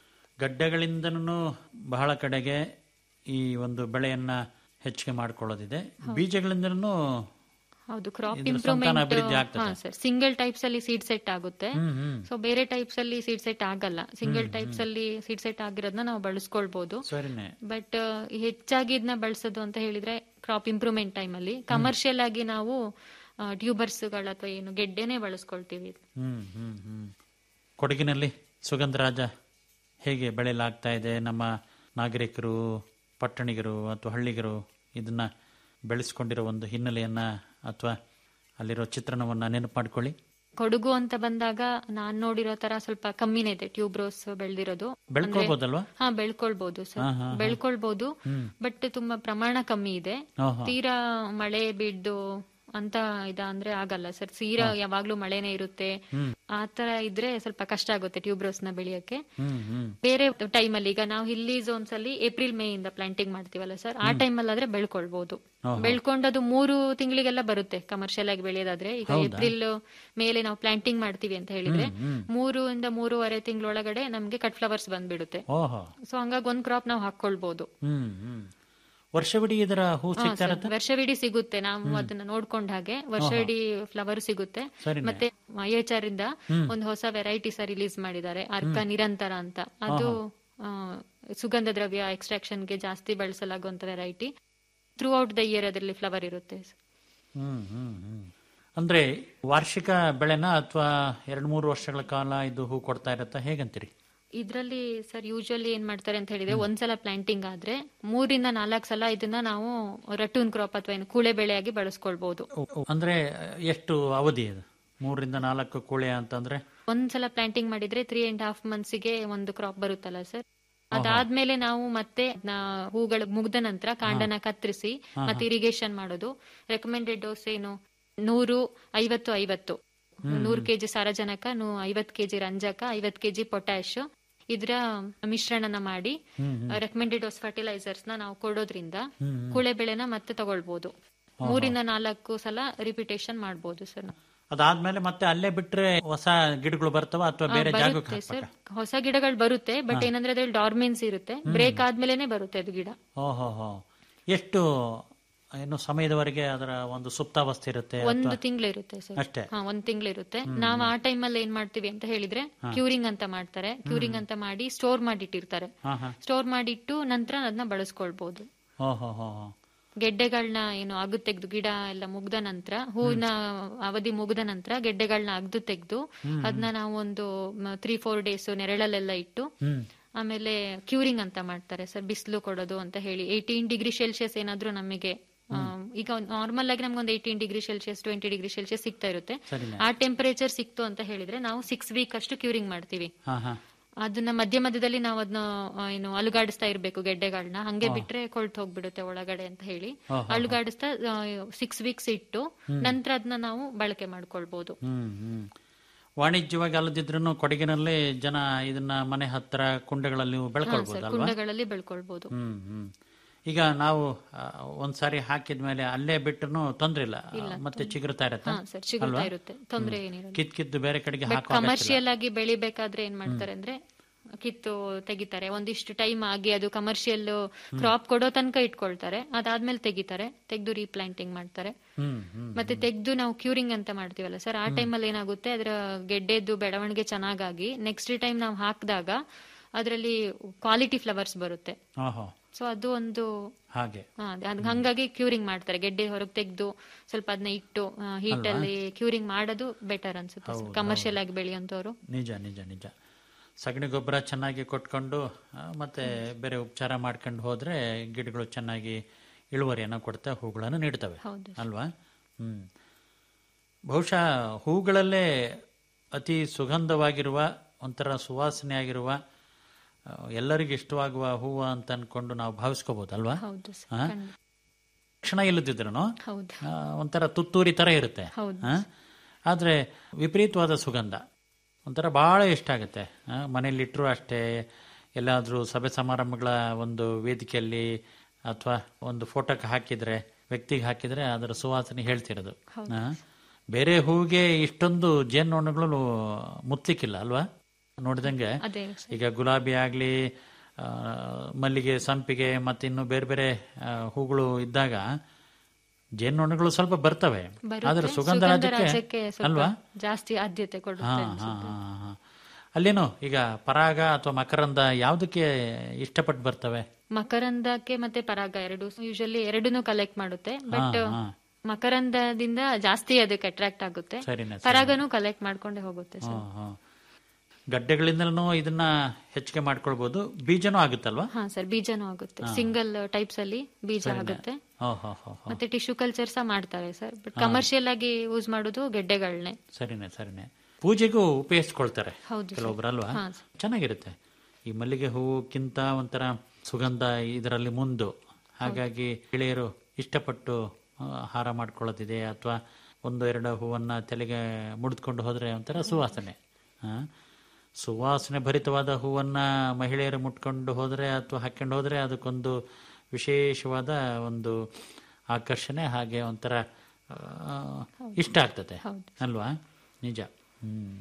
ಗಡ್ಡೆಗಳಿಂದನೂ ಬಹಳ ಕಡೆಗೆ ಈ ಒಂದು ಬೆಳೆಯನ್ನ ಹೆಚ್ಚಿಗೆ ಮಾಡ್ಕೊಳ್ಳೋದಿದೆ ಬೀಜಗಳಿಂದನೂ ಹೌದು ಕ್ರಾಪ್ ಇದ್ರ ಇಂಪ್ರೂವ್ಮೆಂಟ್ ಸಂತಾನ ಅಭಿವೃದ್ಧಿ ಆಗ್ತದೆ. ಹಾ ಸರ್ ಸಿಂಗಲ್ ಟೈಪ್ಸ್ ಅಲ್ಲಿ ಸೀಡ್ ಸೆಟ್ ಆಗುತ್ತೆ ಹ್ಮ್ ಹ್ಮ್ ಸೊ ಬೇರೆ ಟೈಪ್ಸ್ ಅಲ್ಲಿ ಸೀಡ್ ಸೆಟ್ ಆಗಲ್ಲ ಸಿಂಗಲ್ ಟೈಪ್ಸ್ ಅಲ್ಲಿ ಸೀಡ್ ಸೆಟ್ ಆಗಿರೋದನ್ನ ನಾವು ಬಳಸ್ಕೊಳ್ಬಹುದು ಸರಿನೇ ಬಟ್ ಹೆಚ್ಚಾಗಿ ಇದನ್ನ ಬಳಸೋದು ಅಂತ ಹೇಳಿದ್ರೆ ಕ್ರಾಪ್ ಇಂಪ್ರೂವ್ಮೆಂಟ್ ಟೈಮ್ ಅಲ್ಲಿ ಕಮರ್ಷಿಯಲ್ ಆಗಿ ನಾವು ಟ್ಯೂಬರ್ಸ್ ಗಳ ಅಥವಾ ಏನು ಗೆಡ್ಡೆನೆ ಬಳಸ್ಕೊಳ್ತೀವಿ ಹ್ಮ್ ಹ್ಮ್ ಹ್ಮ್ ಕೊಡಗಿನಲ್ಲಿ ಸುಗಂಧರಾಜ ಹೇಗೆ ಬೆಳೆಯಲಾಗ್ತಾ ಇದೆ ನಮ್ಮ ನಾಗರಿಕರು ಪಟ್ಟಣಿಗರು ಅಥವಾ ಹಳ್ಳಿಗರು ಇದನ್ನ ಬೆಳೆಸ್ಕೊಂಡಿರೋ ಒಂದು ಹಿನ್ನೆಲೆಯನ್ನ ಅಥವಾ ಅಲ್ಲಿರೋ ಚಿತ್ರಣವನ್ನ ನೆನಪು ಮಾಡ್ಕೊಳ್ಳಿ ಕೊಡಗು ಅಂತ ಬಂದಾಗ ನಾನ್ ನೋಡಿರೋ ತರ ಸ್ವಲ್ಪ ಕಮ್ಮಿನೇ ಇದೆ ಟ್ಯೂಬ್ ರೋಸ್ ಬೆಳೆದಿರೋದು ಬೆಳ್ಕೊಳ್ಬೋದಲ್ವಾ ಹಾ ಬೆಳ್ಕೊಳ್ಬಹುದು ಸರ್ ಹಾ, ಹಾ, ಹಾ. ಬೆಳ್ಕೊಳ್ಬಹುದು ಬಟ್ ತುಂಬಾ ಪ್ರಮಾಣ ಕಮ್ಮಿ ಇದೆ ಓಹೋ. ತೀರಾ ಮಳೆ ಬಿದ್ದು ಅಂತ ಇದ ಅಂದ್ರೆ ಆಗಲ್ಲ ಸರ್ ತೀರಾ ಯಾವಾಗ್ಲೂ ಮಳೆನೇ ಇರುತ್ತೆ ಆ ತರ ಇದ್ರೆ ಸ್ವಲ್ಪ ಕಷ್ಟ ಆಗುತ್ತೆ ಟ್ಯೂಬ್ ರೋಸ್ ನ ಬೆಳೆಯಕ್ಕೆ ಹ್ಮ್ ಹ್ಮ್ ಬೇರೆ ಟೈಮ್ ಅಲ್ಲಿ ಈಗ ನಾವು ಹಿಲ್ಲಿ ಝೋನ್ಸ್ ಅಲ್ಲಿ ಏಪ್ರಿಲ್ ಮೇ ಇಂದ ಪ್ಲಾಂಟಿಂಗ್ ಮಾಡ್ತೀವಲ್ಲ ಸರ್ ಆ ಟೈಮ್ ಅಲ್ಲಿ ಆದ್ರೆ ಬೆಳ್ಕೊಳ್ಬಹುದು ಬೆಳ್ಕೊಂಡದು ಮೂರು ತಿಂಗಳಿಗೆಲ್ಲ ಬರುತ್ತೆ ಕಮರ್ಷಿಯಲ್ ಆಗಿ ಬೆಳೆಯೋದಾದ್ರೆ ಈಗ ಏಪ್ರಿಲ್ ಮೇಲೆ ನಾವು ಪ್ಲಾಂಟಿಂಗ್ ಮಾಡ್ತೀವಿ ಅಂತ ಹೇಳಿದ್ರೆ ಮೂರು ಇಂದ ಮೂರುವರೆ ತಿಂಗಳೊಳಗಡೆ ನಮ್ಗೆ ಕಟ್ ಫ್ಲವರ್ಸ್ ಬಂದ್ಬಿಡುತ್ತೆ ಓಹೋ ಸೊ ಹಂಗಾಗಿ ಒಂದ್ ಕ್ರಾಪ್ ನಾವು ಹಾಕೊಳ್ಬಹುದು ಹ್ಮ್ ಹ್ಮ್ ವರ್ಷವಿಡೀ ಇದರ ಹೂ ಸಿಗ್ತಾ ಇರತ್ತೆ ವರ್ಷವಿಡೀ ಸಿಗುತ್ತೆ ನಾವು ಅದನ್ನ ನೋಡ್ಕೊಂಡ ಹಾಗೆ ವರ್ಷವಿಡೀ ಫ್ಲವರ್ ಸಿಗುತ್ತೆ ಸರಿನೆ. ಮತ್ತೆ ಐಎಚ್ಆರ್ ಇಂದ ಒಂದು ಹೊಸ ವೆರೈಟೀಸ್ ರಿಲೀಸ್ ಮಾಡಿದ್ದಾರೆ ಅರ್ಕ ನಿರಂತರ ಅಂತ ಅದು ಆ, ಸುಗಂಧ ದ್ರವ್ಯ ಎಕ್ಸ್ಟ್ರಾಕ್ಷನ್ ಗೆ ಜಾಸ್ತಿ ಬಳಸಲಾಗುವಂತ ವೆರೈಟಿ ಥ್ರೂ ಔಟ್ ದ ಇಯರ್ ಅದರಲ್ಲಿ ಫ್ಲವರ್ ಇರುತ್ತೆ ಹ್ಮ್ ಹ್ಮ್ ಹ್ಮ್ ಅಂದ್ರೆ ವಾರ್ಷಿಕ ಬೆಳೆನ ಅಥವಾ ಎರಡ್ ಮೂರು ವರ್ಷಗಳ ಕಾಲ ಇದು ಹೂ ಕೊಡ್ತಾ ಇರತ್ತಾ ಹೇಗಂತೀರಿ ಇದ್ರಲ್ಲಿ ಸರ್ ಯೂಶುವಲಿ ಏನ್ ಮಾಡ್ತಾರೆ ಅಂತ ಹೇಳಿದ್ರೆ ಒಂದ್ಸಲ ಪ್ಲಾಂಟಿಂಗ್ ಆದ್ರೆ ಮೂರಿಂದ ನಾಲ್ಕು ಸಲ ಇದನ್ನ ನಾವು ರಟೂನ್ ಕ್ರಾಪ್ ಅಥವಾ ಏನು ಕೂಳೆ ಬೆಳೆಯಾಗಿ ಬಳಸ್ಕೊಳ್ಬಹುದು ಅಂದ್ರೆ ಎಷ್ಟು ಅವಧಿ ಇದು ಮೂರರಿಂದ ನಾಲ್ಕು ಕೂಳೆ ಅಂತಂದ್ರೆ ಒಂದ್ಸಲ ಪ್ಲಾಂಟಿಂಗ್ ಮಾಡಿದ್ರೆ ತ್ರೀ ಅಂಡ್ ಹಾಫ್ ಮಂತ್ಸ್ ಗೆ ಒಂದು ಕ್ರಾಪ್ ಬರುತ್ತಲ್ಲ ಸರ್ ಅದಾದ್ಮೇಲೆ ನಾವು ಮತ್ತೆ ಅದ್ನ ಹೂಗಳು ಮುಗ್ದ ನಂತರ ಕಾಂಡನ ಕತ್ತರಿಸಿ ಮತ್ತೆ ಇರಿಗೇಷನ್ ಮಾಡೋದು ರೆಕಮೆಂಡೆಡ್ ಡೋಸ್ ಏನು ನೂರು ಐವತ್ತು ಐವತ್ತು ನೂರು ಕೆಜಿ ಸಾರಜನಕ ನೂ- ಐವತ್ತು ಕೆಜಿ ರಂಜಕ ಐವತ್ತು ಕೆಜಿ ಪೊಟ್ಯಾಶ್ ಇದ್ರ ಮಿಶ್ರಣನ ಮಾಡಿ ರೆಕಮೆಂಡೆಡ್ ಡೋಸ್ ಫರ್ಟಿಲೈಸರ್ಸ್ ನ ನಾವು ಕೊಡೋದ್ರಿಂದ ಕೂಳೆ ಬೆಳೆನ ಮತ್ತೆ ತಗೊಳ್ಬಹುದು ಮೂರಿಂದ ನಾಲ್ಕು ಸಲ ರಿಪಿಟೇಷನ್ ಮಾಡಬಹುದು ಸರ್ ನಾವು. ಅದಾದ್ಮೇಲೆ ಮತ್ತೆ ಅಲ್ಲೇ ಬಿಟ್ರೆ ಹೊಸ ಗಿಡಗಳು ಬರ್ತವ ಅಥವಾ ಬೇರೆ ಜಾಗಕ್ಕೆ ಬರುತ್ತೆ ಸರ್ ಹಾಕ್ಬೇಕಾ ಹೊಸ ಗಿಡಗಳು ಬರುತ್ತೆ ಬಟ್ ಏನಂದ್ರೆ ಅದ್ರಲ್ಲಿ ಡಾರ್ಮೆನ್ಸ್ ಇರುತ್ತೆ ಬ್ರೇಕ್ ಆದ್ಮೇಲೆನೆ ಬರುತ್ತೆ ಅದು ಗಿಡ ಓಹೋ ಹೋ ಎಷ್ಟು ಏನು ಸಮಯದವರೆಗೆ ಅದರ ಒಂದು ಸುಪ್ತಾವಸ್ಥೆ ಇರುತ್ತೆ ಒಂದು ತಿಂಗಳಿರುತ್ತೆ ಸರ್ ಅಷ್ಟೇ ಹಾ ಒಂದ್ ತಿಂಗಳಿರುತ್ತೆ ನಾವು ಆ ಟೈಮ್ ಅಲ್ಲಿ ಏನ್ ಮಾಡ್ತೀವಿ ಅಂತ ಹೇಳಿದ್ರೆ ಕ್ಯೂರಿಂಗ್ ಅಂತ ಮಾಡ್ತಾರೆ ಕ್ಯೂರಿಂಗ್ ಅಂತ ಮಾಡಿ ಸ್ಟೋರ್ ಮಾಡಿಟ್ಟಿರ್ತಾರೆ ಹಾ ಹಾ ಸ್ಟೋರ್ ಮಾಡಿಟ್ಟು ನಂತರ ಅದನ್ನ ಬಳಸ್ಕೊಳ್ಬಹುದು ಓಹೋ ಹೋ ಹೋ ಗೆಡ್ಡೆಗಳನ್ನ ಏನು ಅಗದು ತೆಗೆದು ಗಿಡ ಎಲ್ಲ ಮುಗ್ದ ನಂತರ ಹೂವಿನ ಅವಧಿ ಮುಗ್ದ ನಂತರ ಗೆಡ್ಡೆಗಳನ್ನ ಅಗ್ದು ತೆಗೆದು ಅದನ್ನ ನಾವು ಒಂದು ತ್ರೀ ಫೋರ್ ಡೇಸ್ ನೆರಳಲ್ಲೆಲ್ಲ ಇಟ್ಟು ಹ್ಮ್ ಆಮೇಲೆ ಕ್ಯೂರಿಂಗ್ ಅಂತ ಮಾಡ್ತಾರೆ ಸರ್ ಬಿಸಿಲು ಕೊಡೋದು ಅಂತ ಹೇಳಿ ಏಯ್ಟೀನ್ ಡಿಗ್ರಿ ಸೆಲ್ಸಿಯಸ್ ಏನಾದ್ರೂ ನಮಗೆ ಆ, ಈಗ ನಾರ್ಮಲ್ ಆಗಿ ನಮ್ಗೆ ಒಂದು eighteen degree Celsius twenty degree Celsius ಸಿಗ್ತಾ ಇರುತ್ತೆ ಸರಿನೆ. ಆ ಟೆಂಪರೇಚರ್ ಸಿಕ್ತು ಅಂತ ಹೇಳಿದ್ರೆ ನಾವು ಸಿಕ್ಸ್ ವೀಕ್ ಅಷ್ಟು ಕ್ಯೂರಿಂಗ್ ಮಾಡ್ತೀವಿ ಹಾ ಹಾ ಅದನ್ನ ಮಧ್ಯ ಮಧ್ಯದಲ್ಲಿ ನಾವು ಅದನ್ನ ಆ, ಏನು ಅಲುಗಾಡಿಸ್ತಾ ಇರ್ಬೇಕು ಗೆಡ್ಡೆಗಳನ್ನ ಹಂಗೆ ಬಿಟ್ರೆ ಕೊಳ್ತು ಹೋಗ್ಬಿಡುತ್ತೆ ಒಳಗಡೆ ಅಂತ ಹೇಳಿ ಅಲುಗಾಡಿಸ್ತಾ ಸಿಕ್ಸ್ ವೀಕ್ಸ್ ಇಟ್ಟು ನಂತರ ಅದನ್ನ ನಾವು ಬಳಕೆ ಮಾಡ್ಕೊಳ್ಬಹುದು ಹ್ಮ್ ಹ್ಮ್ ವಾಣಿಜ್ಯವಾಗಿ ಅಲ್ಲದಿದ್ರು ಕೊಡಗಿನಲ್ಲಿ ಜನ ಇದನ್ನ ಮನೆ ಹತ್ರ ಕುಂಡಗಳಲ್ಲಿ ಬೆಳ್ಕೊಳ್ಬಹುದು ಅಲ್ವಾ ಕುಂಡಗಳಲ್ಲಿ ಬೆಳ್ಕೊಳ್ಬಹುದು ಹ್ಮ್ ಹ್ಮ್ ಈಗ ನಾವು ಆ, ಒಂದ್ಸಾರಿ ಹಾಕಿದ್ಮೇಲೆ ಅಲ್ಲೇ ಬಿಟ್ಟರು ತೊಂದ್ರೆ ಇಲ್ಲ ಮತ್ತೆ ಚಿಗುರ್ತಾ ಇರತ್ತೆ ಹಾ ಸರ್ ಸಿಗುತ್ತಾ ಇರುತ್ತೆ ತೊಂದ್ರೆ ಏನಿರಲ್ಲ ಕಿತ್ ಕಿತ್ತು ಬೇರೆ ಕಡೆಗೆ ಬಟ್ ಹಾಕೋ ಕಮರ್ಷಿಯಲ್ ಆಗಿ ಬೆಳಿಬೇಕಾದ್ರೆ ಏನ್ ಮಾಡ್ತಾರೆ ಅಂದ್ರೆ ಕಿತ್ತು ತೆಗಿತಾರೆ ಒಂದಿಷ್ಟು ಟೈಮ್ ಆಗಿ ಅದು ಕಮರ್ಷಿಯಲ್ ಕ್ರಾಪ್ ಕೊಡೋ ತನಕ ಇಟ್ಕೊಳ್ತಾರೆ ಅದಾದ್ಮೇಲೆ ತೆಗಿತಾರೆ ತೆಗೆದು ರೀಪ್ಲಾಂಟಿಂಗ್ ಮಾಡ್ತಾರೆ ಹ್ಮ್ ಹ್ಮ್ ಮತ್ತೆ ತೆಗೆದು ನಾವು ಕ್ಯೂರಿಂಗ್ ಅಂತ ಮಾಡ್ತೀವಲ್ಲ ಸರ್ ಆ ಟೈಮಲ್ಲಿ ಏನಾಗುತ್ತೆ ಅದರ ಗೆಡ್ಡೆದ್ದು ಬೆಳವಣಿಗೆ ಚೆನ್ನಾಗಾಗಿ ನೆಕ್ಸ್ಟ್ ಟೈಮ್ ನಾವು ಹಾಕಿದಾಗ ಅದರಲ್ಲಿ ಕ್ವಾಲಿಟಿ ಫ್ಲವರ್ಸ್ ಬರುತ್ತೆ ಓಹೋ ಸೊ ಅದು ಒಂದು ಹಾಗೆ ಹಾ, ಅದ್- ಅದ್ ಹಂಗಾಗಿ ಕ್ಯೂರಿಂಗ್ ಮಾಡ್ತಾರೆ ಗೆಡ್ಡೆ ಹೊರಗೆ ತೆಗೆದು ಸ್ವಲ್ಪ ಅದನ್ನ ಇಟ್ಟು ಹೀಟ್ ಅಲ್ಲಿ ಕ್ಯೂರಿಂಗ್ ಮಾಡೋದು ಬೆಟರ್ ಅನ್ಸುತ್ತೆ ಕಮರ್ಷಿಯಲ್ ಆಗಿ ಬೆಳೆಯುವಂತವ್ರು ನಿಜ ನಿಜ ನಿಜ ಸಗಣಿ ಗೊಬ್ಬರ ಚೆನ್ನಾಗಿ ಕೊಟ್ಕೊಂಡು ಆ, ಮತ್ತೆ ಬೇರೆ ಉಪಚಾರ ಮಾಡ್ಕೊಂಡು ಹೋದ್ರೆ ಗಿಡಗಳು ಚೆನ್ನಾಗಿ ಇಳುವರಿಯನ್ನು ಕೊಡ್ತಾ ಹೂಗಳನ್ನು ನೀಡ್ತವೆ ಹೌದು ಅಲ್ವಾ ಹ್ಮ್ ಬಹುಶಃ ಹೂಗಳಲ್ಲೇ ಅತಿ ಸುಗಂಧವಾಗಿರುವ ಒಂಥರ ಸುವಾಸನೆಯಾಗಿರುವ ಆ, ಎಲ್ಲರಿಗೂ ಇಷ್ಟವಾಗುವ ಹೂವು ಅಂತ ಅನ್ಕೊಂಡು ನಾವು ಭಾವಿಸ್ಕೋಬಹುದಲ್ವಾ ಹೌದು ಸರ್ ಹಾ? ಖಂಡಿತ. ಕ್ಷಣ ಇಲ್ಲದಿದ್ರು ಹೌದು ಒಂಥರ ತುತ್ತೂರಿ ತರ ಇರುತ್ತೆ ಹೌದು. ಆ? ಆದ್ರೆ ವಿಪರೀತವಾದ ಸುಗಂಧ ಒಂಥರ ಬಹಳ ಇಷ್ಟ ಆಗುತ್ತೆ ಆ, ಮನೇಲಿ ಇಟ್ಟರು ಅಷ್ಟೇ ಎಲ್ಲಾದ್ರೂ ಸಭೆ ಸಮಾರಂಭಗಳ ಒಂದು ವೇದಿಕೆಯಲ್ಲಿ ಅಥವಾ ಒಂದು ಫೋಟೋಕ್ಕೆ ಹಾಕಿದ್ರೆ ವ್ಯಕ್ತಿಗೆ ಹಾಕಿದ್ರೆ ಅದರ ಸುವಾಸನೆ ಹೇಳ್ತಿರೋದು ಆ? ಬೇರೆ ಹೂವಿಗೆ ಇಷ್ಟೊಂದು ಜೇನ್ನೊಣಗಳು ಮುತ್ಲಿಕ್ಕಿಲ್ಲ ಅಲ್ವಾ ನೋಡಿದಂಗೆ ಅದೇ ಈಗ ಗುಲಾಬಿ ಆಗ್ಲಿ ಆ, ಮಲ್ಲಿಗೆ ಸಂಪಿಗೆ ಮತ್ತೆ ಇನ್ನು ಬೇರೆ ಬೇರೆ ಆ, ಹೂಗಳು ಇದ್ದಾಗ ಜೇನ್ನೊಣಗಳು ಸ್ವಲ್ಪ ಬರ್ತವೆ ಬರುತ್ತೆ. ಆದ್ರೆ ಸುಗಂಧ ಸುಗಂಧ ರಾಜಕ್ಕೆ ರಾಜಕ್ಕೆ ಸ್ವಲ್ಪ ಅಲ್ವಾ ಜಾಸ್ತಿ ಆದ್ಯತೆ ಹಾ ಕೊಡುತ್ತೆ ಹಾ ಅನ್ಸುತ್ತೆ. ಹಾ, ಹಾ. ಅಲ್ಲೇನು ಈಗ ಪರಾಗ ಅಥವಾ ಮಕರಂದ ಯಾವುದಕ್ಕೆ ಇಷ್ಟಪಟ್ಟು ಬರ್ತವೆ ಮಕರಂದಕ್ಕೆ ಮತ್ತೆ ಪರಾಗ ಎರಡು ಯೂಶಲಿ ಎರಡನ್ನೂ ಕಲೆಕ್ಟ್ ಮಾಡುತ್ತೆ ಬಟ್ ಹಾ. ಮಕರಂದದಿಂದ ಜಾಸ್ತಿ ಅದಕ್ಕೆ ಅಟ್ರಾಕ್ಟ್ ಆಗುತ್ತೆ ಸರಿನೆ ಪರಾಗನೂ ಕಲೆಕ್ಟ್ ಮಾಡ್ಕೊಂಡೇ ಹೋಗುತ್ತೆ ಹಾ, ಸರ್ ಹಾ. ಗಡ್ಡೆಗಳಿಂದಲೂ ಇದನ್ನ ಹೆಚ್ಚಿಗೆ ಮಾಡ್ಕೊಳ್ಬಹುದು ಬೀಜನೂ ಆಗುತ್ತಲ್ವಾ ಹಾ ಸರ್ ಬೀಜನೂ ಆಗುತ್ತೆ ಸಿಂಗಲ್ ಟೈಪ್ಸ್ ಅಲ್ಲಿ ಬೀಜ ಆಗುತ್ತೆ ಹೋ ಹೋ ಹೋ ಹೋ. ಮತ್ತೆ ಟಿಶ್ಯೂ ಕಲ್ಚರ್ ಸಹ ಮಾಡ್ತಾರೆ ಸರ್ ಬಟ್ ಕಮರ್ಷಿಯಲ್ ಆಗಿ ಯೂಸ್ ಮಾಡೋದು ಗೆಡ್ಡೆಗಳನ್ನೇ ಸರಿನೇ ಸರಿನೇ ಪೂಜೆಗೂ ಉಪಯೋಗಿಸ್ಕೊಳ್ತಾರೆ ಹೌದು ಸರ್. ಕೆಲವೊಬ್ರು ಅಲ್ವಾ ಹಾ, ಸರ್. ಚೆನ್ನಾಗಿರುತ್ತೆ ಈ ಮಲ್ಲಿಗೆ ಹೂವುಕ್ಕಿಂತ ಒಂಥರ ಸುಗಂಧ ಇದರಲ್ಲಿ ಮುಂದು ಹಾಗಾಗಿ ಗೆಳೆಯರು ಇಷ್ಟಪಟ್ಟು ಆ, ಹಾರ ಮಾಡ್ಕೊಳ್ಳೋದಿದೆ ಅಥವಾ ಒಂದು ಎರಡು ಹೂವನ್ನ ತಲೆಗೆ ಮುಡಿದ್ಕೊಂಡು ಹೋದ್ರೆ ಒಂಥರ ಸುವಾಸನೆ ಆ, ಸುವಾಸನೆ ಭರಿತವಾದ ಹೂವನ್ನ ಮಹಿಳೆಯರು ಮುಟ್ಕೊಂಡು ಹೋದ್ರೆ ಅಥವಾ ಹಾಕೊಂಡು ಹೋದ್ರೆ ಅದಕ್ಕೊಂದು ವಿಶೇಷವಾದ ಒಂದು ಆಕರ್ಷಣೆ ಹಾಗೆ ಒಂಥರ ಆ, ಇಷ್ಟ ಆಗ್ತದೆ ಅಲ್ವಾ ನಿಜ ಹ್ಮ್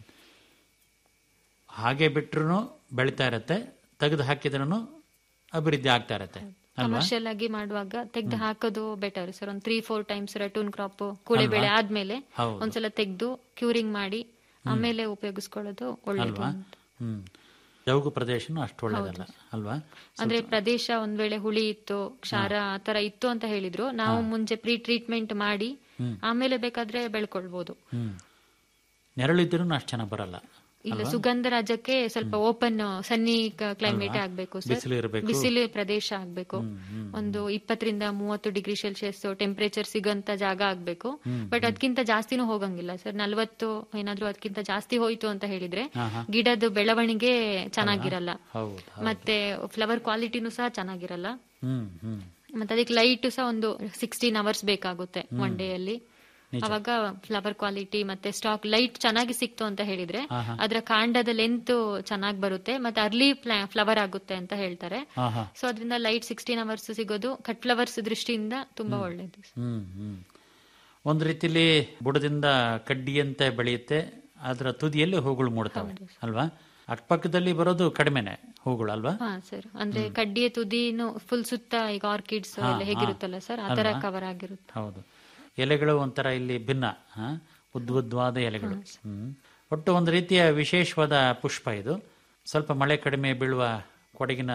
ಹಾಗೆ ಬಿಟ್ರು ಬೆಳಿತಾ ಇರತ್ತೆ ತೆಗೆದು ಹಾಕಿದ್ರೂ ಅಭಿವೃದ್ಧಿ ಆಗ್ತಾ ಇರತ್ತೆ ಅಲ್ವಾ ಕಮರ್ಷಿಯಲ್ ಆಗಿ ಮಾಡುವಾಗ ತೆಗ್ದು ಹಾಕೋದು ಬೆಟರ್ ಸರ್ ಒಂದ್ three four times ratoon crop ಕೂಳೆ ಬೆಳೆ ಆದ್ಮೇಲೆ ಹೌದು. ಒಂದ್ಸಲ ತೆಗ್ದು ಕ್ಯೂರಿಂಗ್ ಮಾಡಿ ಆಮೇಲೆ ಉಪಯೋಗಿಸ್ಕೊಳ್ಳೋದು ಒಳ್ಳೇದು ಅಲ್ವಾ ಹ್ಮ್ ಜೌಗು ಪ್ರದೇಶನೂ ಅಷ್ಟು ಒಳ್ಳೇದಲ್ಲ ಅಲ್ವಾ ಅಂದ್ರೆ ಪ್ರದೇಶ ಒಂದ್ ವೇಳೆ ಹುಳಿ ಇತ್ತು ಕ್ಷಾರ ಆತರ ಇತ್ತು ಅಂತ ಹೇಳಿದ್ರು ನಾವು ಮುಂಚೆ ಪ್ರೀ ಟ್ರೀಟ್ಮೆಂಟ್ ಮಾಡಿ ಆಮೇಲೆ ಬೇಕಾದ್ರೆ ಬೆಳ್ಕೊಳ್ಬಹುದು ಹ್ಮ್ ನೆರಳಿದ್ರೂ ಅಷ್ಟು ಚೆನ್ನಾಗಿ ಬರಲ್ಲ ಇಲ್ಲ ಸುಗಂಧ ರಾಜಕ್ಕೆ ಸ್ವಲ್ಪ ಓಪನ್ ಸನ್ನಿ ಕ್ಲೈಮೇಟ್ ಆಗ್ಬೇಕು ಸರ್ ಬಿಸಿಲು ಇರ್ಬೇಕು. ಬಿಸಿಲು ಪ್ರದೇಶ ಆಗ್ಬೇಕು ಒಂದು ಇಪ್ಪತ್ತರಿಂದ ಮೂವತ್ತು ಡಿಗ್ರಿ ಸೆಲ್ಸಿಯಸ್ ಟೆಂಪರೇಚರ್ ಸಿಗಂತ ಜಾಗ ಆಗ್ಬೇಕು ಬಟ್ ಅದಕ್ಕಿಂತ ಜಾಸ್ತಿನೂ ಹೋಗಂಗಿಲ್ಲ ಸರ್ ನಲ್ವತ್ತು ಏನಾದ್ರೂ ಅದಕ್ಕಿಂತ ಜಾಸ್ತಿ ಹೋಯ್ತು ಅಂತ ಹೇಳಿದ್ರೆ ಗಿಡದ ಬೆಳವಣಿಗೆ ಚೆನ್ನಾಗಿರಲ್ಲ ಹೌದು ಮತ್ತೆ ಫ್ಲವರ್ ಕ್ವಾಲಿಟಿನೂ ಸಹ ಚೆನ್ನಾಗಿರಲ್ಲ ಹ್ಮ್ ಹ್ಮ್ ಮತ್ತೆ ಅದಕ್ಕೆ ಲೈಟ್ ಸಹ ಒಂದು ಸಿಕ್ಸ್ಟೀನ್ ಅವರ್ಸ್ ಬೇಕಾಗುತ್ತೆ ಒನ್ ಡೇ ಅಲ್ಲಿ ಅವಾಗ ಫ್ಲವರ್ ಕ್ವಾಲಿಟಿ ಮತ್ತೆ ಸ್ಟಾಕ್ ಲೈಟ್ ಚೆನ್ನಾಗಿ ಸಿಕ್ತು ಅಂತ ಹೇಳಿದ್ರೆ ಅದರ ಕಾಂಡದ ಲೆಂತ್ ಚೆನ್ನಾಗಿ ಬರುತ್ತೆ ಮತ್ತೆ ಅರ್ಲಿ ಫ್ಲವರ್ ಆಗುತ್ತೆ ಅಂತ ಹೇಳ್ತಾರೆ ಹಾ ಹಾ ಸೊ ಅದರಿಂದ ಲೈಟ್ ಸಿಕ್ಸ್ಟೀನ್ ಅವರ್ಸ್ ಸಿಗೋದು ಕಟ್ ಫ್ಲವರ್ಸ್ ದೃಷ್ಟಿಯಿಂದ ತುಂಬಾ ಒಳ್ಳೇದು ಹ್ಮ್ ಹ್ಮ್ ಒಂದು ರೀತಿಲಿ ಬುಡದಿಂದ ಕಡ್ಡಿಯಂತೆ ಬೆಳೆಯುತ್ತೆ ಅದರ ತುದಿಯಲ್ಲಿ ಹೂಗಳು ಮೂಡ್ತವೆ ಅಲ್ವಾ ಅಕ್ಕಪಕ್ಕದಲ್ಲಿ ಬರೋದು ಕಡಿಮೆನೆ ಹೂಗಳು ಅಲ್ವಾ ಹಾ ಸರ್ ಅಂದ್ರೆ ಕಡ್ಡಿಯ ತುದಿನು ಫುಲ್ ಸುತ್ತ ಈಗ ಆರ್ಕಿಡ್ಸ್ ಎಲ್ಲ ಹೇಗಿರುತ್ತಲ್ಲ ಸರ್ ಆತರ ಕವರ್ ಆಗಿರುತ್ತೆ ಹೌದು ಎಲೆಗಳು ಒಂಥರ ಇಲ್ಲಿ ಭಿನ್ನ ಹಾ? ಉದ್ದ ಉದ್ದವಾದ ಎಲೆಗಳು ಹ್ಮ್ ಒಟ್ಟು ಒಂದು ರೀತಿಯ ವಿಶೇಷವಾದ ಪುಷ್ಪ ಇದು ಸ್ವಲ್ಪ ಮಳೆ ಕಡಿಮೆ ಬೀಳುವ ಕೊಡಗಿನ